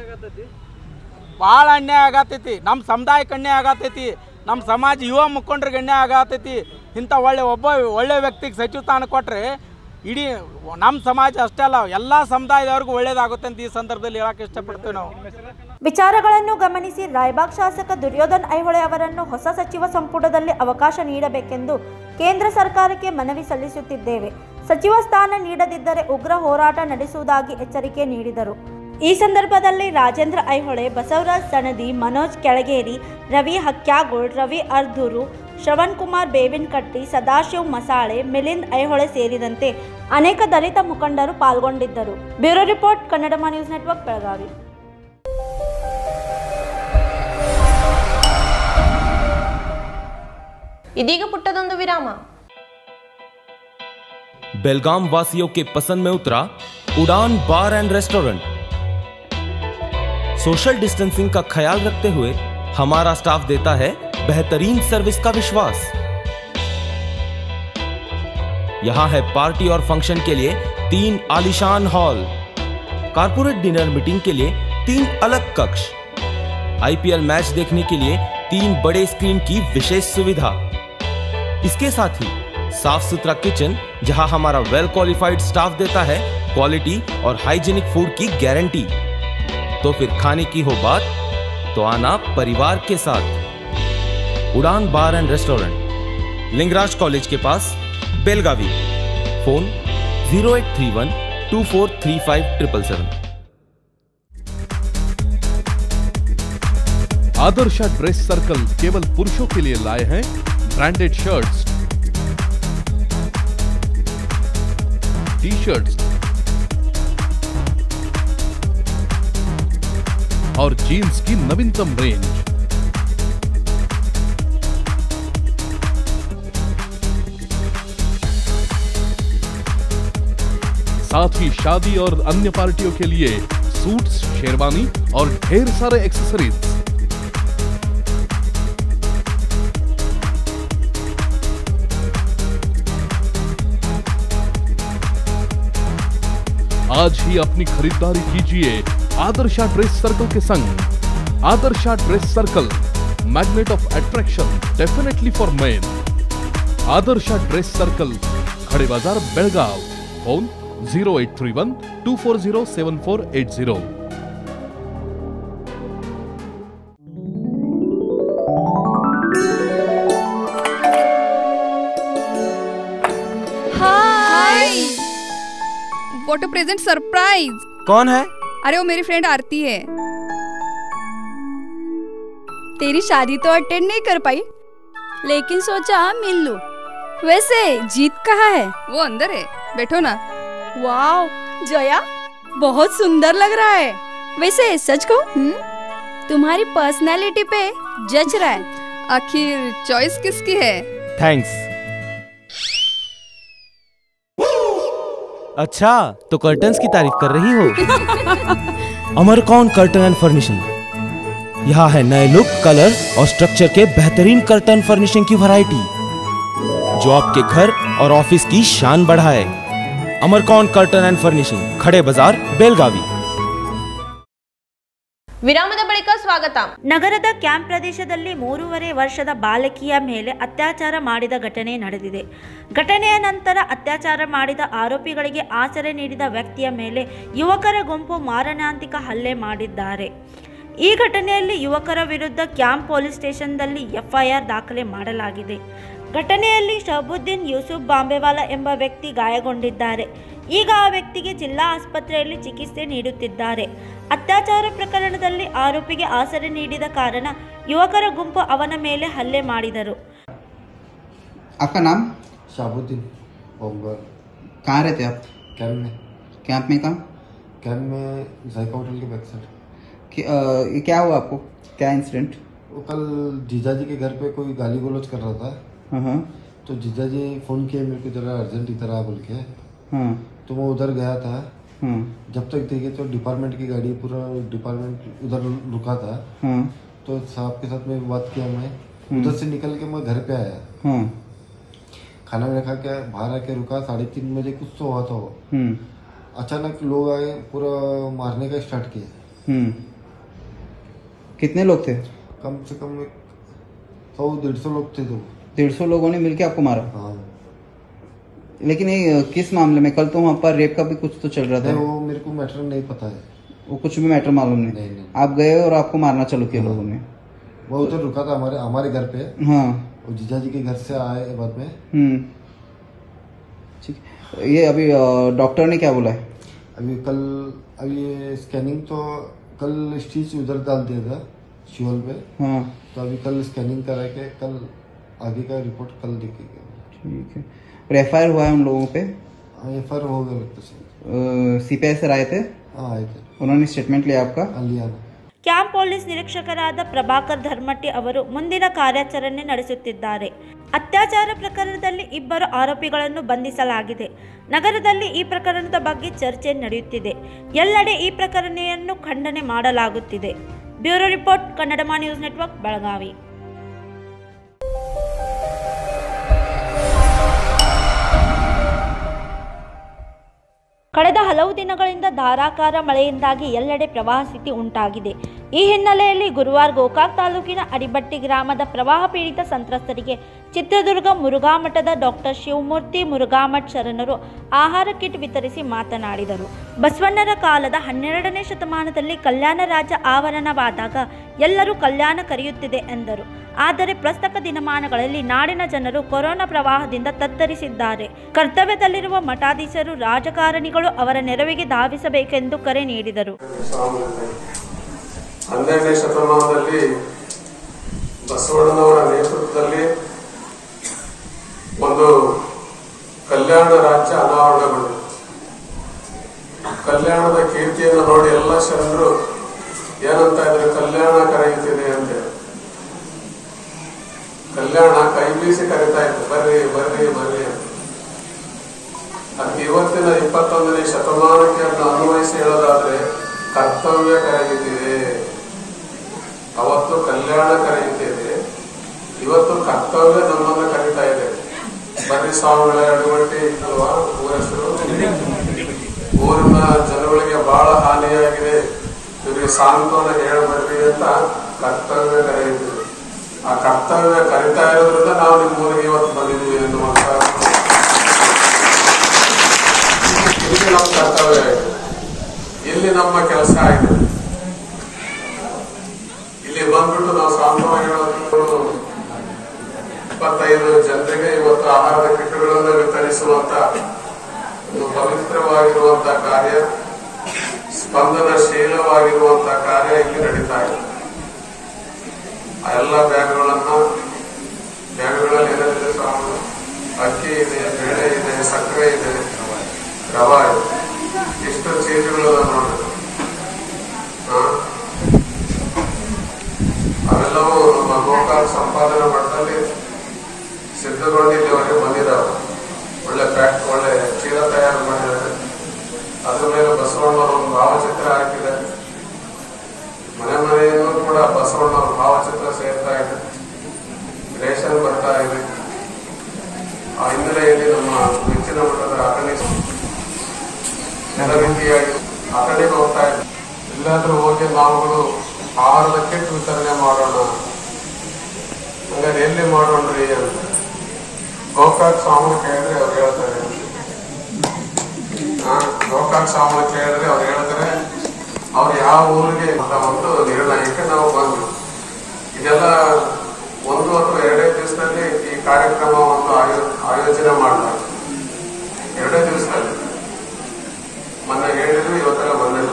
ಭಾಳ ಅನ್ಯಾಯ ಆಗತೈತಿ ನಮ್ಮ ಸಮುದಾಯಕ್ಕೆ ಅನ್ಯಾಯ ಆಗತೈತಿ ನಮ್ಮ ಸಮಾಜ ಯುವ ಮುಖಂಡರಿಗೆ ಅನ್ಯಾಯ ಆಗತೈತಿ ಇಂಥ ಒಳ್ಳೆ ಒಬ್ಬ ಒಳ್ಳೆ ವ್ಯಕ್ತಿಗೆ ಸಚಿವ ಸ್ಥಾನ ಕೊಟ್ಟರೆ ಇಡೀ ನಮ್ಮ ಸಮಾಜ ಅಷ್ಟೇ ಅಲ್ಲ ಎಲ್ಲ ಸಮುದಾಯದವ್ರಿಗೂ ಒಳ್ಳೇದಾಗುತ್ತೆ ಅಂತ ಈ ಸಂದರ್ಭದಲ್ಲಿ ಹೇಳಕ್ಕೆ ಇಷ್ಟಪಡ್ತೀವಿ ನಾವು ವಿಚಾರಗಳನ್ನು ಗಮನಿಸಿ ರಾಯಬಾಗ್ ಶಾಸಕ ದುರ್ಯೋಧನ್ ಐಹೊಳೆ ಅವರನ್ನು ಹೊಸ ಸಚಿವ ಸಂಪುಟದಲ್ಲಿ ಅವಕಾಶ ನೀಡಬೇಕೆಂದು ಕೇಂದ್ರ ಸರ್ಕಾರಕ್ಕೆ ಮನವಿ ಸಲ್ಲಿಸುತ್ತಿದ್ದೇವೆ ಸಚಿವ ಸ್ಥಾನ ನೀಡದಿದ್ದರೆ ಉಗ್ರ ಹೋರಾಟ ನಡೆಸುವುದಾಗಿ ಎಚ್ಚರಿಕೆ ನೀಡಿದರು ಈ ಸಂದರ್ಭದಲ್ಲಿ ರಾಜೇಂದ್ರ ಐಹೊಳೆ ಬಸವರಾಜ್ ಸಣದಿ ಮನೋಜ್ ಕೆಳಗೇರಿ ರವಿ ಹಕ್ಯಾಗೋಳ್ ರವಿ ಅರ್ಧೂರು ಶ್ರವಣ್ ಕುಮಾರ್ ಬೇವಿನಕಟ್ಟಿ ಸದಾಶಿವ್ ಮಸಾಳೆ ಮಿಲಿಂದ್ ಐಹೊಳೆ ಸೇರಿದಂತೆ ಅನೇಕ ದಲಿತ ಮುಖಂಡರು ಪಾಲ್ಗೊಂಡಿದ್ದರು bureau report Kannadamma news network Belagavi ಇದೀಗ ಪುಟ್ಟದೊಂದು ವಿರಾಮ बेलगाम वासियों के पसंद में उतरा Udaan bar and restaurant social distancing का ख्याल रखते हुए हमारा स्टाफ देता है बेहतरीन सर्विस का विश्वास यहां है पार्टी और फंक्शन के लिए तीन आलिशान हॉल कारपोरेट डिनर मीटिंग के लिए तीन अलग कक्ष आईपीएल मैच देखने के लिए तीन बड़े स्क्रीन की विशेष सुविधा इसके साथ ही साफ सुथरा किचन जहां हमारा वेल क्वालिफाइड स्टाफ देता है क्वालिटी और हाइजीनिक फूड की गारंटी तो फिर खाने की हो बात तो आना परिवार के साथ Udaan bar and restaurant Lingaraj college के पास Belagavi phone zero eight three one two four three five triple seven Adarsha dress circle केवल पुरुषों के लिए लाए हैं ब्रांडेड शर्ट्स टी शर्ट्स और जीन्स की नवीनतम रेंज साथ ही शादी और अन्य पार्टियों के लिए सूट्स शेरवानी और ढेर सारे एक्सेसरीज आज ही अपनी खरीदारी कीजिए आदर्शा ड्रेस सर्कल के संग Adarsha dress circle magnet of attraction definitely for men Adarsha dress circle Khade Bazaar Belgaum phone zero eight three one two four zero seven four eight zero hi what a present surprise कौन है अरे वो मेरी फ्रेंड आरती है तेरी शादी तो अटेंड नहीं कर पाई लेकिन सोचा मिल लूं वैसे जीत कहाँ है वो अंदर है बैठो ना वाओ जया बहुत सुंदर लग रहा है वैसे सच को तुम्हारी पर्सनालिटी पे जज रहा है आखिर चॉइस किसकी है थैंक्स अच्छा तो कर्टन्स की तारीफ कर रही हो अमरकौन कर्टन एंड फर्निशिंग यहाँ है नए लुक कलर और स्ट्रक्चर के बेहतरीन कर्टन फर्निशिंग की वैरायटी जो आपके घर और ऑफिस की शान बढ़ाए अमरकौन कर्टन एंड फर्निशिंग खड़े बाजार बेलगावी ವಿರಾಮದ ಬಳಿಕ ಸ್ವಾಗತ ನಗರದ ಕ್ಯಾಂಪ್ ಪ್ರದೇಶದಲ್ಲಿ ಮೂರುವರೆ ವರ್ಷದ ಬಾಲಕಿಯ ಮೇಲೆ ಅತ್ಯಾಚಾರ ಮಾಡಿದ ಘಟನೆ ನಡೆದಿದೆ ಘಟನೆಯ ನಂತರ ಅತ್ಯಾಚಾರ ಮಾಡಿದ ಆರೋಪಿಗಳಿಗೆ ಆಸರೆ ನೀಡಿದ ವ್ಯಕ್ತಿಯ ಮೇಲೆ ಯುವಕರ ಗುಂಪು ಮಾರಣಾಂತಿಕ ಹಲ್ಲೆ ಮಾಡಿದ್ದಾರೆ ಈ ಘಟನೆಯಲ್ಲಿ ಯುವಕರ ವಿರುದ್ಧ ಕ್ಯಾಂಪ್ ಪೊಲೀಸ್ ಸ್ಟೇಷನ್ದಲ್ಲಿ ಎಫ್ಐಆರ್ ದಾಖಲೆ ಮಾಡಲಾಗಿದೆ ಘಟನೆಯಲ್ಲಿ ಶಹಬುದ್ದೀನ್ ಯೂಸುಫ್ ಬಾಂಬೆವಾಲ ಎಂಬ ವ್ಯಕ್ತಿ ಗಾಯಗೊಂಡಿದ್ದಾರೆ ಈಗ ಆ ವ್ಯಕ್ತಿಗೆ ಜಿಲ್ಲಾ ಆಸ್ಪತ್ರೆಯಲ್ಲಿ ಚಿಕಿತ್ಸೆ ನೀಡುತ್ತಿದ್ದಾರೆ ಅತ್ಯಾಚಾರ ಪ್ರಕರಣದಲ್ಲಿ ಆರೋಪಿಗೆ ಆಸರೆ ನೀಡಿದ ಕಾರಣ ಯುವಕರ ಗುಂಪು ಅವನ ಮೇಲೆ ಹಲ್ಲೆ ಮಾಡಿದರು आपका नाम शाहबुद्दीन बॉम्बर कहाँ रहते आप कैंप में कैंप में कहाँ कैंप में जायका होटल के बैक साइड कि- अ, ये क्या हुआ आपको क्या इंसिडेंट वो कल जीजा जी के घर पे कोई गाली गलौज कर रहा था हाँ हाँ तो जीजा जी फ़ोन किए मेरे को जरा अर्जेंट इधर आ बोल के हाँ तो मैं उधर गया था हाँ जब तक देखे तो डिपार्टमेंट की गाड़ी पूरा डिपार्टमेंट उधर रुका था हाँ तो साहब के साथ में बात किया मैं हम्म। उधर से निकल के मैं घर पे आया हाँ खाना वाना खा के बाहर आके रुका साढ़े तीन बजे कुछ तो हुआ था वो हम्म अचानक लोग आए पूरा मारने का स्टार्ट किया हम्म कितने लोग थे कम से कम एक सौ डेढ़ सौ लोग थे तो डेढ़ सौ लोगों ने मिलके आपको मारा हाँ लेकिन ये अ, किस मामले में कल तो वहाँ पर रेप का भी कुछ तो चल रहा नहीं था वो मेरे को मैटर नहीं पता है वो कुछ भी मैटर मालूम नहीं, नहीं, नहीं। आप गए और आपको मारना चालू किया लोगों ने वो उधर रुका था हमारे हमारे घर पे हाँ वो जीजा जी के घर से आए बाद में हम्म ठीक है। ये अभी अ, डॉक्टर ने क्या बोला है अभी कल अभी ये स्कैनिंग तो कल स्टिच उधर डाल दिया था शिवल पे हाँ तो अभी कल स्कैनिंग करा के कल आगे का रिपोर्ट कल दिखेगा ठीक है और एफ हुआ है उन लोगों पे एफ आई हो गया लगता है सी पी आई सर आए थे हाँ आए थे उन्होंने स्टेटमेंट लिया आपका हाँ लिया ना ಕ್ಯಾಂಪ್ ಪೊಲೀಸ್ ನಿರೀಕ್ಷಕರಾದ ಪ್ರಭಾಕರ್ ಧರ್ಮಟ್ಟಿ ಅವರು ಮುಂದಿನ ಕಾರ್ಯಾಚರಣೆ ನಡೆಸುತ್ತಿದ್ದಾರೆ ಅತ್ಯಾಚಾರ ಪ್ರಕರಣದಲ್ಲಿ ಇಬ್ಬರು ಆರೋಪಿಗಳನ್ನು ಬಂಧಿಸಲಾಗಿದೆ ನಗರದಲ್ಲಿ ಈ ಪ್ರಕರಣದ ಬಗ್ಗೆ ಚರ್ಚೆ ನಡೆಯುತ್ತಿದೆ ಎಲ್ಲೆಡೆ ಈ ಪ್ರಕರಣವನ್ನು ಖಂಡನೆ ಮಾಡಲಾಗುತ್ತಿದೆ bureau report Kannadamma news network Belagavi ಕಳೆದ ಹಲವು ದಿನಗಳಿಂದ ಧಾರಾಕಾರ ಮಳೆಯಿಂದಾಗಿ ಎಲ್ಲೆಡೆ ಪ್ರವಾಹ ಸ್ಥಿತಿ ಉಂಟಾಗಿದೆ ಈ ಹಿನ್ನೆಲೆಯಲ್ಲಿ ಗುರುವಾರ ಗೋಕಾಕ್ ತಾಲೂಕಿನ ಅಡಿಬಟ್ಟಿ ಗ್ರಾಮದ ಪ್ರವಾಹ ಪೀಡಿತ ಸಂತ್ರಸ್ತರಿಗೆ ಚಿತ್ರದುರ್ಗ ಮುರುಘಾಮಠದ ಡಾಕ್ಟರ್ ಶಿವಮೂರ್ತಿ ಮುರುಘಾಮಠ್ ಶರಣರು ಆಹಾರ ಕಿಟ್ ವಿತರಿಸಿ ಮಾತನಾಡಿದರು ಬಸವಣ್ಣರ ಕಾಲದ ಹನ್ನೆರಡನೇ ಶತಮಾನದಲ್ಲಿ ಕಲ್ಯಾಣ ರಾಜ್ಯ ಆವರಣವಾದಾಗ ಎಲ್ಲರೂ ಕಲ್ಯಾಣ ಕರೆಯುತ್ತಿದೆ ಎಂದರು ಆದರೆ ಪ್ರಸಕ್ತ ದಿನಮಾನಗಳಲ್ಲಿ ನಾಡಿನ ಜನರು ಕೊರೋನಾ ಪ್ರವಾಹದಿಂದ ತತ್ತರಿಸಿದ್ದಾರೆ ಕರ್ತವ್ಯದಲ್ಲಿರುವ ಮಠಾಧೀಶರು ರಾಜಕಾರಣಿಗಳು ಅವರ ನೆರವಿಗೆ ಧಾವಿಸಬೇಕೆಂದು ಕರೆ ನೀಡಿದರು ಹನ್ನೆರಡನೇ ಶತಮಾನದಲ್ಲಿ ಬಸವಣ್ಣನವರ ನೇತೃತ್ವದಲ್ಲಿ ಒಂದು ಕಲ್ಯಾಣ ರಾಜ್ಯ ಅನಾವರಣಗೊಂಡಿತು ಕಲ್ಯಾಣದ ಕೀರ್ತಿಯನ್ನು ನೋಡಿ ಎಲ್ಲ ಶರಣರು ಏನಂತ ಇದ್ರೆ ಕಲ್ಯಾಣ ಕರೆಯುತ್ತಿದೆ ಅಂತೇಳಿ ಕಲ್ಯಾಣ ಕೈ ಬೀಸಿ ಕರಿತಾ ಇತ್ತು ಬರ್ರಿ ಬರ್ರಿ ಬರ್ರಿ ಅಂತ ಅದಕ್ಕೆ ಇವತ್ತಿನ ಇಪ್ಪತ್ತೊಂದನೇ ಶತಮಾನಕ್ಕೆ ಅದನ್ನು ಅನ್ವಯಿಸಿ ಹೇಳೋದಾದ್ರೆ ಕರ್ತವ್ಯ ಕರೆಯುತ್ತಿದೆ ಅವತ್ತು ಕಲ್ಯಾಣ ಕರೆಯುತ್ತಿದೆ ಇವತ್ತು ಕರ್ತವ್ಯ ನಮ್ಮನ್ನ ಕರೀತಾ ಇದೆ ಬರ್ರಿ ಸ್ವಾಮಿಗಳ ಅಡುಗಟ್ಟಿ ಅಲ್ವಾ ಊರ ಹೆಸರು ಊರಿನ ಜನಗಳಿಗೆ ಬಹಳ ಹಾನಿಯಾಗಿದೆ ಇವರಿಗೆ ಸಾಂತ್ವನ ಹೇಳಬರ್ರಿ ಅಂತ ಕರ್ತವ್ಯ ಕರೆಯುತ್ತಿದೆ ಆ ಕರ್ತವ್ಯ ಕರಿತಾ ಇರೋದ್ರಿಂದ ನಾವು ನಿಮ್ಮ ಊರಿಗೆ ಇವತ್ತು ಬಂದಿದ್ದೀವಿ ಎನ್ನುವಂತ ಇಲ್ಲಿ ನಮ್ಮ ಕರ್ತವ್ಯ ಇದೆ ಇಲ್ಲಿ ನಮ್ಮ ಕೆಲಸ ಆಗಿದೆ ಇಲ್ಲಿ ಬಂದ್ಬಿಟ್ಟು ನಾವು ಸಾಂತ್ವನ ಹೇಳೋದು ಇಪ್ಪತ್ತೈದು ಜನರಿಗೆ ಇವತ್ತು ಆಹಾರದ ಕಿಟ್ಗಳನ್ನು ವಿತರಿಸುವಂತ ಒಂದು ಪವಿತ್ರವಾಗಿರುವಂತ ಕಾರ್ಯ ಸ್ಪಂದನಶೀಲವಾಗಿರುವಂತ ಕಾರ್ಯ ಇಲ್ಲಿ ನಡೀತಾ ಇದೆ ಆ ಎಲ್ಲ ಬ್ಯಾಗ್ಗಳನ್ನ ಬ್ಯಾಗ್ಗಳಲ್ಲಿ ಏನೇನಿದೆ ಸಾಮಾನು ಅಕ್ಕಿ ಇದೆ ಬೇಳೆ ಇದೆ ಸಕ್ಕರೆ ಇದೆ ರವಾ ಇದೆ ಇಷ್ಟು ಚೀಜುಗಳು ನೋಡಿ ಹಾ ಅವೆಲ್ಲವೂ ನಮ್ಮ ಗೋಕಾಕ್ ಸಂಪಾದನಾ ಮಟ್ಟದಲ್ಲಿ ಸಿದ್ಧಗೊಂಡಿದ್ದವರೆಗೆ ಬಂದಿದ್ದಾವೆ ಒಳ್ಳೆ ಪ್ಯಾಕ್ ಒಳ್ಳೆ ಚೀಲ ತಯಾರು ಮಾಡಿದ್ದಾರೆ ಮೇಲೆ ಬಸವಣ್ಣವರ ಒಂದು ಭಾವಚಿತ್ರ ಹಾಕಿದ್ದಾರೆ ಮನೆ ಮನೆಯಲ್ಲೂ ಕೂಡ ಬಸವಣ್ಣವರ ಭಾವಚಿತ್ರ ಸೇರ್ತಾ ಇದೆ ರೇಷನ್ ಬರ್ತಾ ಇದೆ ಆ ಹಿನ್ನೆಲೆಯಲ್ಲಿ ನಮ್ಮ ನೆಚ್ಚಿನ ಮಟ್ಟದ ಅಟಣಿ ಎಲ್ಲ ರೀತಿಯಾಗಿ ಅಟಣಿಗೆ ಹೋಗ್ತಾ ಇದೆ ಎಲ್ಲಾದ್ರೂ ಹೋಗಿ ನಾವುಗಳು ಆಹಾರದ ಕಿಟ್ ವಿತರಣೆ ಮಾಡೋಣ ಹಂಗಾರೆ ಎಲ್ಲಿ ಮಾಡೋಣ್ರಿ ಅಂತ ಗೋಕಾಕ್ ಸ್ವಾಮಿ ಕೇಳಿದ್ರೆ ಅವ್ರು ಹೇಳ್ತಾರೆ ಹಾ, ಗೋಕಾಕ್ ಸ್ವಾಮಿ ಕೇಳಿದ್ರೆ ಅವ್ರು ಹೇಳ್ತಾರೆ ಅವ್ರು ಯಾವ ಊರಿಗೆ ಅಂತ ಒಂದು ನಿರ್ಣಯಕ್ಕೆ ನಾವು ಬಂದ್ವಿ ಇದೆಲ್ಲ ಒಂದು ಅಥವಾ ಎರಡೇ ದಿವಸದಲ್ಲಿ ಈ ಕಾರ್ಯಕ್ರಮವನ್ನು ಆಯೋ ಆಯೋಜನೆ ಮಾಡ್ತಾರೆ ಎರಡೇ ದಿವಸದಲ್ಲಿ ಮೊನ್ನೆ ಹೇಳಿದ್ವಿ ಇವತ್ತೆಲ್ಲ ಬಂದಿಲ್ಲ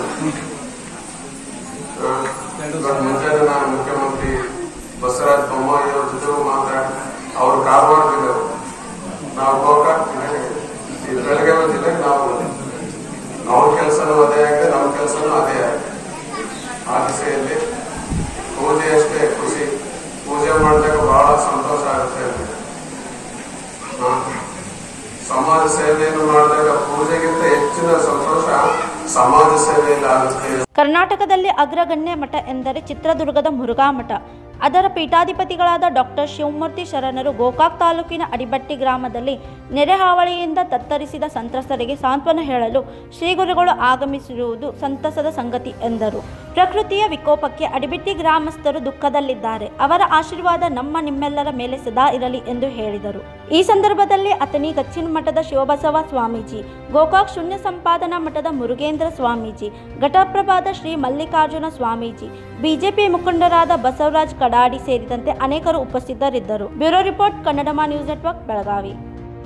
ಹಾ, ಇವತ್ತು ಮುಂಜಾನೆ ನಾನು ಮುಖ್ಯಮಂತ್ರಿ ಬಸವರಾಜ ಬೊಮ್ಮಾಯಿ ಅವ್ರ ಜೊತೆಗೂ ಮಾತಾಡಿ ಅವರು ಕಾರವಾರದಿದ್ದರು ನಾವು ಗೋಕಾಕ್ ಇದು ಬೆಳಗಾವಿ ಜಿಲ್ಲೆಗೆ ನಾವು ಬಂದಿದ್ವಿ. ಅವ್ರ ಕೆಲಸನೂ ಅದೇ ಆಗಿದೆ ನಮ್ಮ ಕೆಲಸನೂ ಅದೇ ಆಗಿದೆ ಆ ದಿಸೆಯಲ್ಲಿ ಪೂಜೆ ಅಷ್ಟೇ ಖುಷಿ ಪೂಜೆ ಮಾಡಿದಾಗ ಬಹಳ ಸಂತೋಷ ಆಗುತ್ತೆ ಅಂತ ಹಾ. ಸಮಾಜ ಸೇವೆಯನ್ನು ಮಾಡಿದಾಗ ಪೂಜೆಗಿಂತ ಹೆಚ್ಚಿನ ಸಂತೋಷ ಸಮಾಜ ಸೇವೆಯಲ್ಲಿ ಆಗುತ್ತೆ ಕರ್ನಾಟಕದಲ್ಲಿ ಅಗ್ರಗಣ್ಯ ಮಠ ಎಂದರೆ ಚಿತ್ರದುರ್ಗದ ಮುರುಘಾ ಮಠ ಅದರ ಪೀಠಾಧಿಪತಿಗಳಾದ ಡಾಕ್ಟರ್ ಶಿವಮೂರ್ತಿ ಶರಣರು ಗೋಕಾಕ್ ತಾಲೂಕಿನ ಅಡಿಬಟ್ಟಿ ಗ್ರಾಮದಲ್ಲಿ ನೆರೆಹಾವಳಿಯಿಂದ ತತ್ತರಿಸಿದ ಸಂತ್ರಸ್ತರಿಗೆ ಸಾಂತ್ವನ ಹೇಳಲು ಶ್ರೀಗುರುಗಳು ಆಗಮಿಸಿರುವುದು ಸಂತಸದ ಸಂಗತಿ ಎಂದರು ಪ್ರಕೃತಿಯ ವಿಕೋಪಕ್ಕೆ ಅಡಿಬಿಟ್ಟಿ ಗ್ರಾಮಸ್ಥರು ದುಃಖದಲ್ಲಿದ್ದಾರೆ ಅವರ ಆಶೀರ್ವಾದ ನಮ್ಮ ನಿಮ್ಮೆಲ್ಲರ ಮೇಲೆ ಸದಾ ಇರಲಿ ಎಂದು ಹೇಳಿದರು ಈ ಸಂದರ್ಭದಲ್ಲಿ ಅತನಿ ಗಚ್ಚಿನ ಮಠದ ಶಿವಬಸವ ಸ್ವಾಮೀಜಿ ಗೋಕಾಕ್ ಶೂನ್ಯ ಸಂಪಾದನಾ ಮಠದ ಮುರುಗೇಂದ್ರ ಸ್ವಾಮೀಜಿ ಘಟಪ್ರಭಾದ ಶ್ರೀ ಮಲ್ಲಿಕಾರ್ಜುನ ಸ್ವಾಮೀಜಿ ಬಿಜೆಪಿ ಮುಖಂಡರಾದ ಬಸವರಾಜ್ ಕಡಾಡಿ ಸೇರಿದಂತೆ ಅನೇಕರು ಉಪಸ್ಥಿತರಿದ್ದರು bureau report Kannadamma news network Belagavi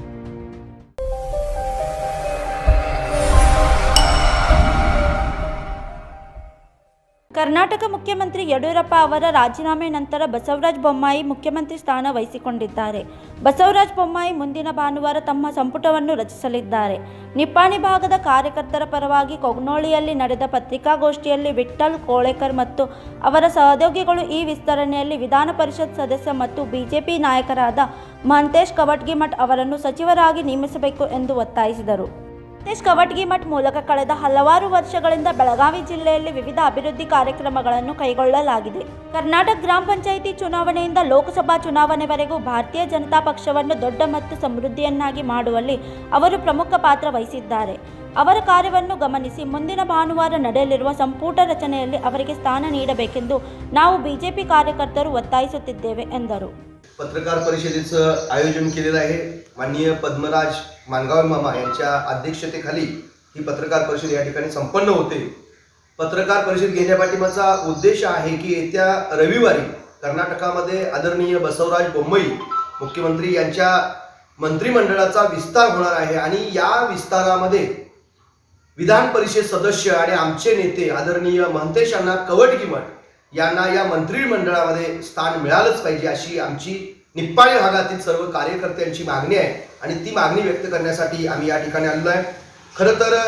Karnataka ಮುಖ್ಯಮಂತ್ರಿ ಯಡಿಯೂರಪ್ಪ ಅವರ ರಾಜೀನಾಮೆ ನಂತರ ಬಸವರಾಜ ಬೊಮ್ಮಾಯಿ ಮುಖ್ಯಮಂತ್ರಿ ಸ್ಥಾನ ವಹಿಸಿಕೊಂಡಿದ್ದಾರೆ ಬಸವರಾಜ ಬೊಮ್ಮಾಯಿ ಮುಂದಿನ ಭಾನುವಾರ ತಮ್ಮ ಸಂಪುಟವನ್ನು ರಚಿಸಲಿದ್ದಾರೆ ನಿಪ್ಪಾಣಿ ಭಾಗದ ಕಾರ್ಯಕರ್ತರ ಪರವಾಗಿ ಕೊಗ್ನೋಳಿಯಲ್ಲಿ ನಡೆದ ಪತ್ರಿಕಾಗೋಷ್ಠಿಯಲ್ಲಿ ವಿಠ್ಠಲ್ ಕೋಳೇಕರ್ ಮತ್ತು ಅವರ ಸಹೋದ್ಯೋಗಿಗಳು ಈ ವಿಸ್ತರಣೆಯಲ್ಲಿ ವಿಧಾನ ಪರಿಷತ್ ಸದಸ್ಯ ಮತ್ತು ಬಿಜೆಪಿ ನಾಯಕರಾದ ಮಹಂತೇಶ್ ಕವಟ್ಗಿಮಠ್ ಅವರನ್ನು ಸಚಿವರಾಗಿ ನೇಮಿಸಬೇಕು ಎಂದು ಒತ್ತಾಯಿಸಿದರು ಮಹಂತೇಶ್ ಕವಟ್ಗಿಮಠ್ ಮೂಲಕ ಕಳೆದ ಹಲವಾರು ವರ್ಷಗಳಿಂದ ಬೆಳಗಾವಿ ಜಿಲ್ಲೆಯಲ್ಲಿ ವಿವಿಧ ಅಭಿವೃದ್ಧಿ ಕಾರ್ಯಕ್ರಮಗಳನ್ನು ಕೈಗೊಳ್ಳಲಾಗಿದೆ ಕರ್ನಾಟಕ ಗ್ರಾಮ ಪಂಚಾಯಿತಿ ಚುನಾವಣೆಯಿಂದ ಲೋಕಸಭಾ ಚುನಾವಣೆವರೆಗೂ ಭಾರತೀಯ ಜನತಾ ಪಕ್ಷವನ್ನು ದೊಡ್ಡ ಮತ್ತು ಸಮೃದ್ಧಿಯನ್ನಾಗಿ ಮಾಡುವಲ್ಲಿ ಅವರು ಪ್ರಮುಖ ಪಾತ್ರ ವಹಿಸಿದ್ದಾರೆ ಅವರ ಕಾರ್ಯವನ್ನು ಗಮನಿಸಿ ಮುಂದಿನ ಭಾನುವಾರ ನಡೆಯಲಿರುವ ಸಂಪುಟ ರಚನೆಯಲ್ಲಿ ಅವರಿಗೆ ಸ್ಥಾನ ನೀಡಬೇಕೆಂದು ನಾವು ಬಿಜೆಪಿ ಕಾರ್ಯಕರ್ತರು ಒತ್ತಾಯಿಸುತ್ತಿದ್ದೇವೆ ಎಂದರು पत्रकार परिषदेचं आयोजन केलेलं आहे माननीय पद्मराज मानगाव मामा यांच्या अध्यक्षतेखाली ही पत्रकार परिषद या ठिकाणी संपन्न होते पत्रकार परिषद घेण्यापाठीमाचा उद्देश आहे की येत्या रविवारी कर्नाटकामध्ये आदरणीय बसवराज बोम्मई मुख्यमंत्री यांच्या मंत्रिमंडळाचा विस्तार होणार आहे आणि या विस्तारामध्ये विधान परिषद सदस्य आणि आमचे नेते आदरणीय महंतेश अण्णा कवटगिमठ यांना या मंत्रिमंडळामध्ये स्थान मिळालंच पाहिजे अशी आमची निप्पाणी भागातील सर्व कार्यकर्त्यांची मागणी आहे आणि ती मागणी व्यक्त करण्यासाठी आम्ही या ठिकाणी आलेलो आहे खरं तर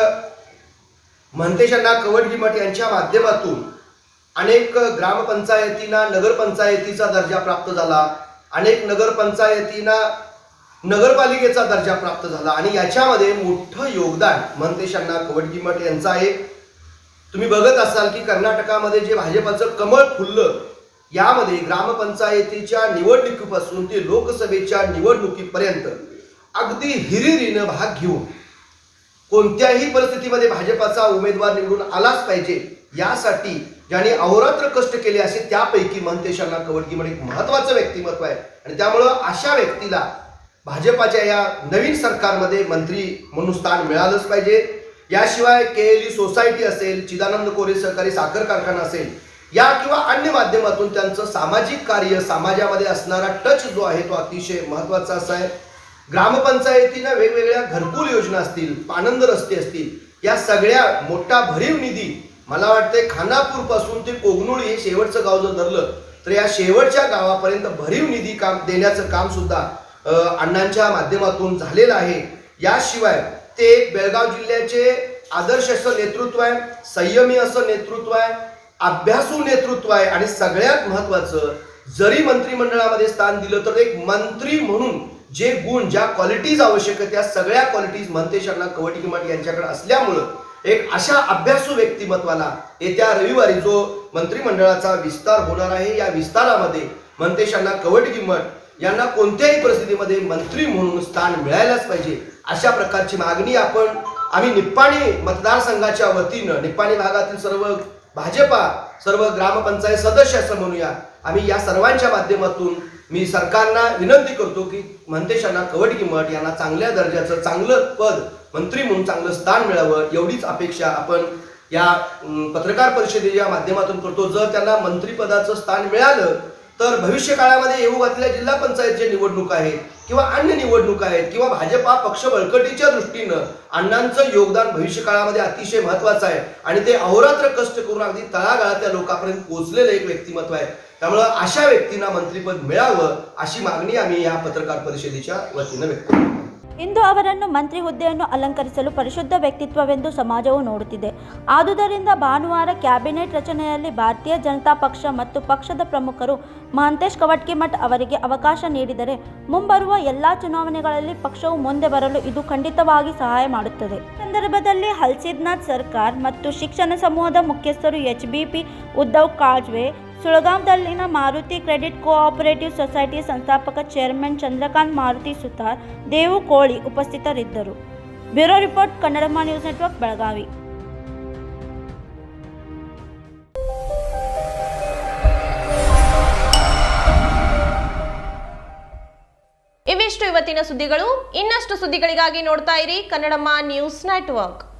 महंतेश अण्णा कवटगिमठ यांच्या माध्यमातून अनेक ग्रामपंचायतींना नगरपंचायतीचा दर्जा प्राप्त झाला अनेक नगरपंचायतींना नगरपालिकेचा दर्जा प्राप्त झाला आणि याच्यामध्ये मोठं योगदान महंतेश अण्णा कवटगिमठ यांचं आहे तुम्ही बघत असाल की कर्नाटकामध्ये जे भाजपाचं कमळ फुललं यामध्ये ग्रामपंचायतीच्या निवडणुकीपासून ते लोकसभेच्या निवडणुकीपर्यंत अगदी हिरिरीनं भाग घेऊन कोणत्याही परिस्थितीमध्ये भाजपाचा उमेदवार निवडून आलाच पाहिजे यासाठी ज्यांनी अहोरात्र कष्ट केले असे त्यापैकी महंतेशांना कवडकीमठ एक महत्वाचं व्यक्तिमत्व आहे आणि त्यामुळं अशा व्यक्तीला भाजपाच्या या नवीन सरकारमध्ये मंत्री म्हणून स्थान मिळालंच पाहिजे याशिवाय के एल ई सोसायटी असेल चिदानंद कोरे सहकारी साखर कारखाना असेल या किंवा अन्य माध्यमातून त्यांचं सामाजिक कार्य समाजामध्ये असणारा टच जो आहे तो अतिशय महत्वाचा असा आहे ग्रामपंचायतीनं वेगवेगळ्या घरकुल योजना असतील आनंद रस्ते असतील या सगळ्या मोठा भरीव निधी मला वाटते खानापूर पासून ते कोगनोळी हे शेवटचं गाव जर धरलं तर या शेवटच्या गावापर्यंत भरीव निधी काम देण्याचं काम सुद्धा अ, अण्णांच्या माध्यमातून झालेलं आहे याशिवाय ते एक बेळगाव जिल्ह्याचे आदर्श असं नेतृत्व आहे संयमी असं नेतृत्व आहे अभ्यासू नेतृत्व आहे आणि सगळ्यात महत्वाचं जरी मंत्रिमंडळामध्ये स्थान दिलं तर एक मंत्री म्हणून जे गुण ज्या क्वालिटीज आवश्यक आहेत त्या सगळ्या क्वालिटीज मनतेश अण्णा कवटी किंमत यांच्याकडे असल्यामुळं एक अशा अभ्यासू व्यक्तिमत्वाला येत्या रविवारी जो मंत्रिमंडळाचा विस्तार होणार आहे या विस्तारामध्ये मनतेश अण्णा कवट किंमत यांना कोणत्याही परिस्थितीमध्ये मंत्री म्हणून स्थान मिळायलाच पाहिजे अशा प्रकारची मागणी आपण आम्ही निप्पाणी मतदारसंघाच्या वतीनं निप्पाणी भागातील सर्व भाजपा सर्व ग्रामपंचायत सदस्य असं म्हणूया आम्ही या सर्वांच्या माध्यमातून मी सरकारना विनंती करतो की मनतेशांना कवट किंमत यांना चांगल्या दर्जाचं चांगलं पद मंत्री म्हणून चांगलं स्थान मिळावं एवढीच अपेक्षा आपण या अं, पत्रकार परिषदेच्या माध्यमातून करतो जर त्यांना मंत्रिपदाचं स्थान मिळालं तर भविष्य काळामध्ये येऊ घातलेल्या जिल्हा पंचायतच्या निवडणुका आहेत किंवा अन्य निवडणुका आहेत किंवा भाजपा पक्ष बळकटीच्या दृष्टीनं अण्णांचं योगदान भविष्य काळामध्ये अतिशय महत्वाचं आहे आणि ते अहोरात्र कष्ट करून अगदी तळागाळातल्या लोकांपर्यंत पोहोचलेलं एक व्यक्तिमत्व आहे त्यामुळं अशा व्यक्तींना मंत्रिपद मिळावं अशी मागणी आम्ही या पत्रकार परिषदेच्या वतीनं व्यक्त करतो ಇಂದು ಅವರನ್ನು ಮಂತ್ರಿ ಹುದ್ದೆಯನ್ನು ಅಲಂಕರಿಸಲು ಪರಿಶುದ್ಧ ವ್ಯಕ್ತಿತ್ವವೆಂದು ಸಮಾಜವು ನೋಡುತ್ತಿದೆ ಆದುದರಿಂದ ಭಾನುವಾರ ಕ್ಯಾಬಿನೆಟ್ ರಚನೆಯಲ್ಲಿ ಭಾರತೀಯ ಜನತಾ ಪಕ್ಷ ಮತ್ತು ಪಕ್ಷದ ಪ್ರಮುಖರು ಮಹಂತೇಶ್ ಕವಟ್ಕಿಮಠ್ ಅವರಿಗೆ ಅವಕಾಶ ನೀಡಿದರೆ ಮುಂಬರುವ ಎಲ್ಲ ಚುನಾವಣೆಗಳಲ್ಲಿ ಪಕ್ಷವು ಮುಂದೆ ಬರಲು ಇದು ಖಂಡಿತವಾಗಿ ಸಹಾಯ ಮಾಡುತ್ತದೆ ಈ ಸಂದರ್ಭದಲ್ಲಿ ಹಲ್ಸಿದ್ನಾಥ್ ಸರ್ಕಾರ್ ಮತ್ತು ಶಿಕ್ಷಣ ಸಮೂಹದ ಮುಖ್ಯಸ್ಥರು ಎಚ್ ಬಿಪಿ ಉದ್ದವ್ ಕಾಜ್ವೆ ಸುಳಗಾಂವ್ದಲ್ಲಿನ ಮಾರುತಿ ಕ್ರೆಡಿಟ್ ಕೋಆಪರೇಟಿವ್ ಸೊಸೈಟಿ ಸಂಸ್ಥಾಪಕ ಚೇರ್ಮನ್ ಚಂದ್ರಕಾಂತ್ ಮಾರುತಿ ಸುತಾರ್ ದೇವು ಕೋಳಿ ಉಪಸ್ಥಿತರಿದ್ದರು bureau report Kannadamma news network Belagavi ಇವಿಷ್ಟು ಇವತ್ತಿನ ಸುದ್ದಿಗಳು ಇನ್ನಷ್ಟು ಸುದ್ದಿಗಳಿಗಾಗಿ ನೋಡ್ತಾ ಇರಿ ಕನ್ನಡಮ್ಮ ನ್ಯೂಸ್ ನೆಟ್ವರ್ಕ್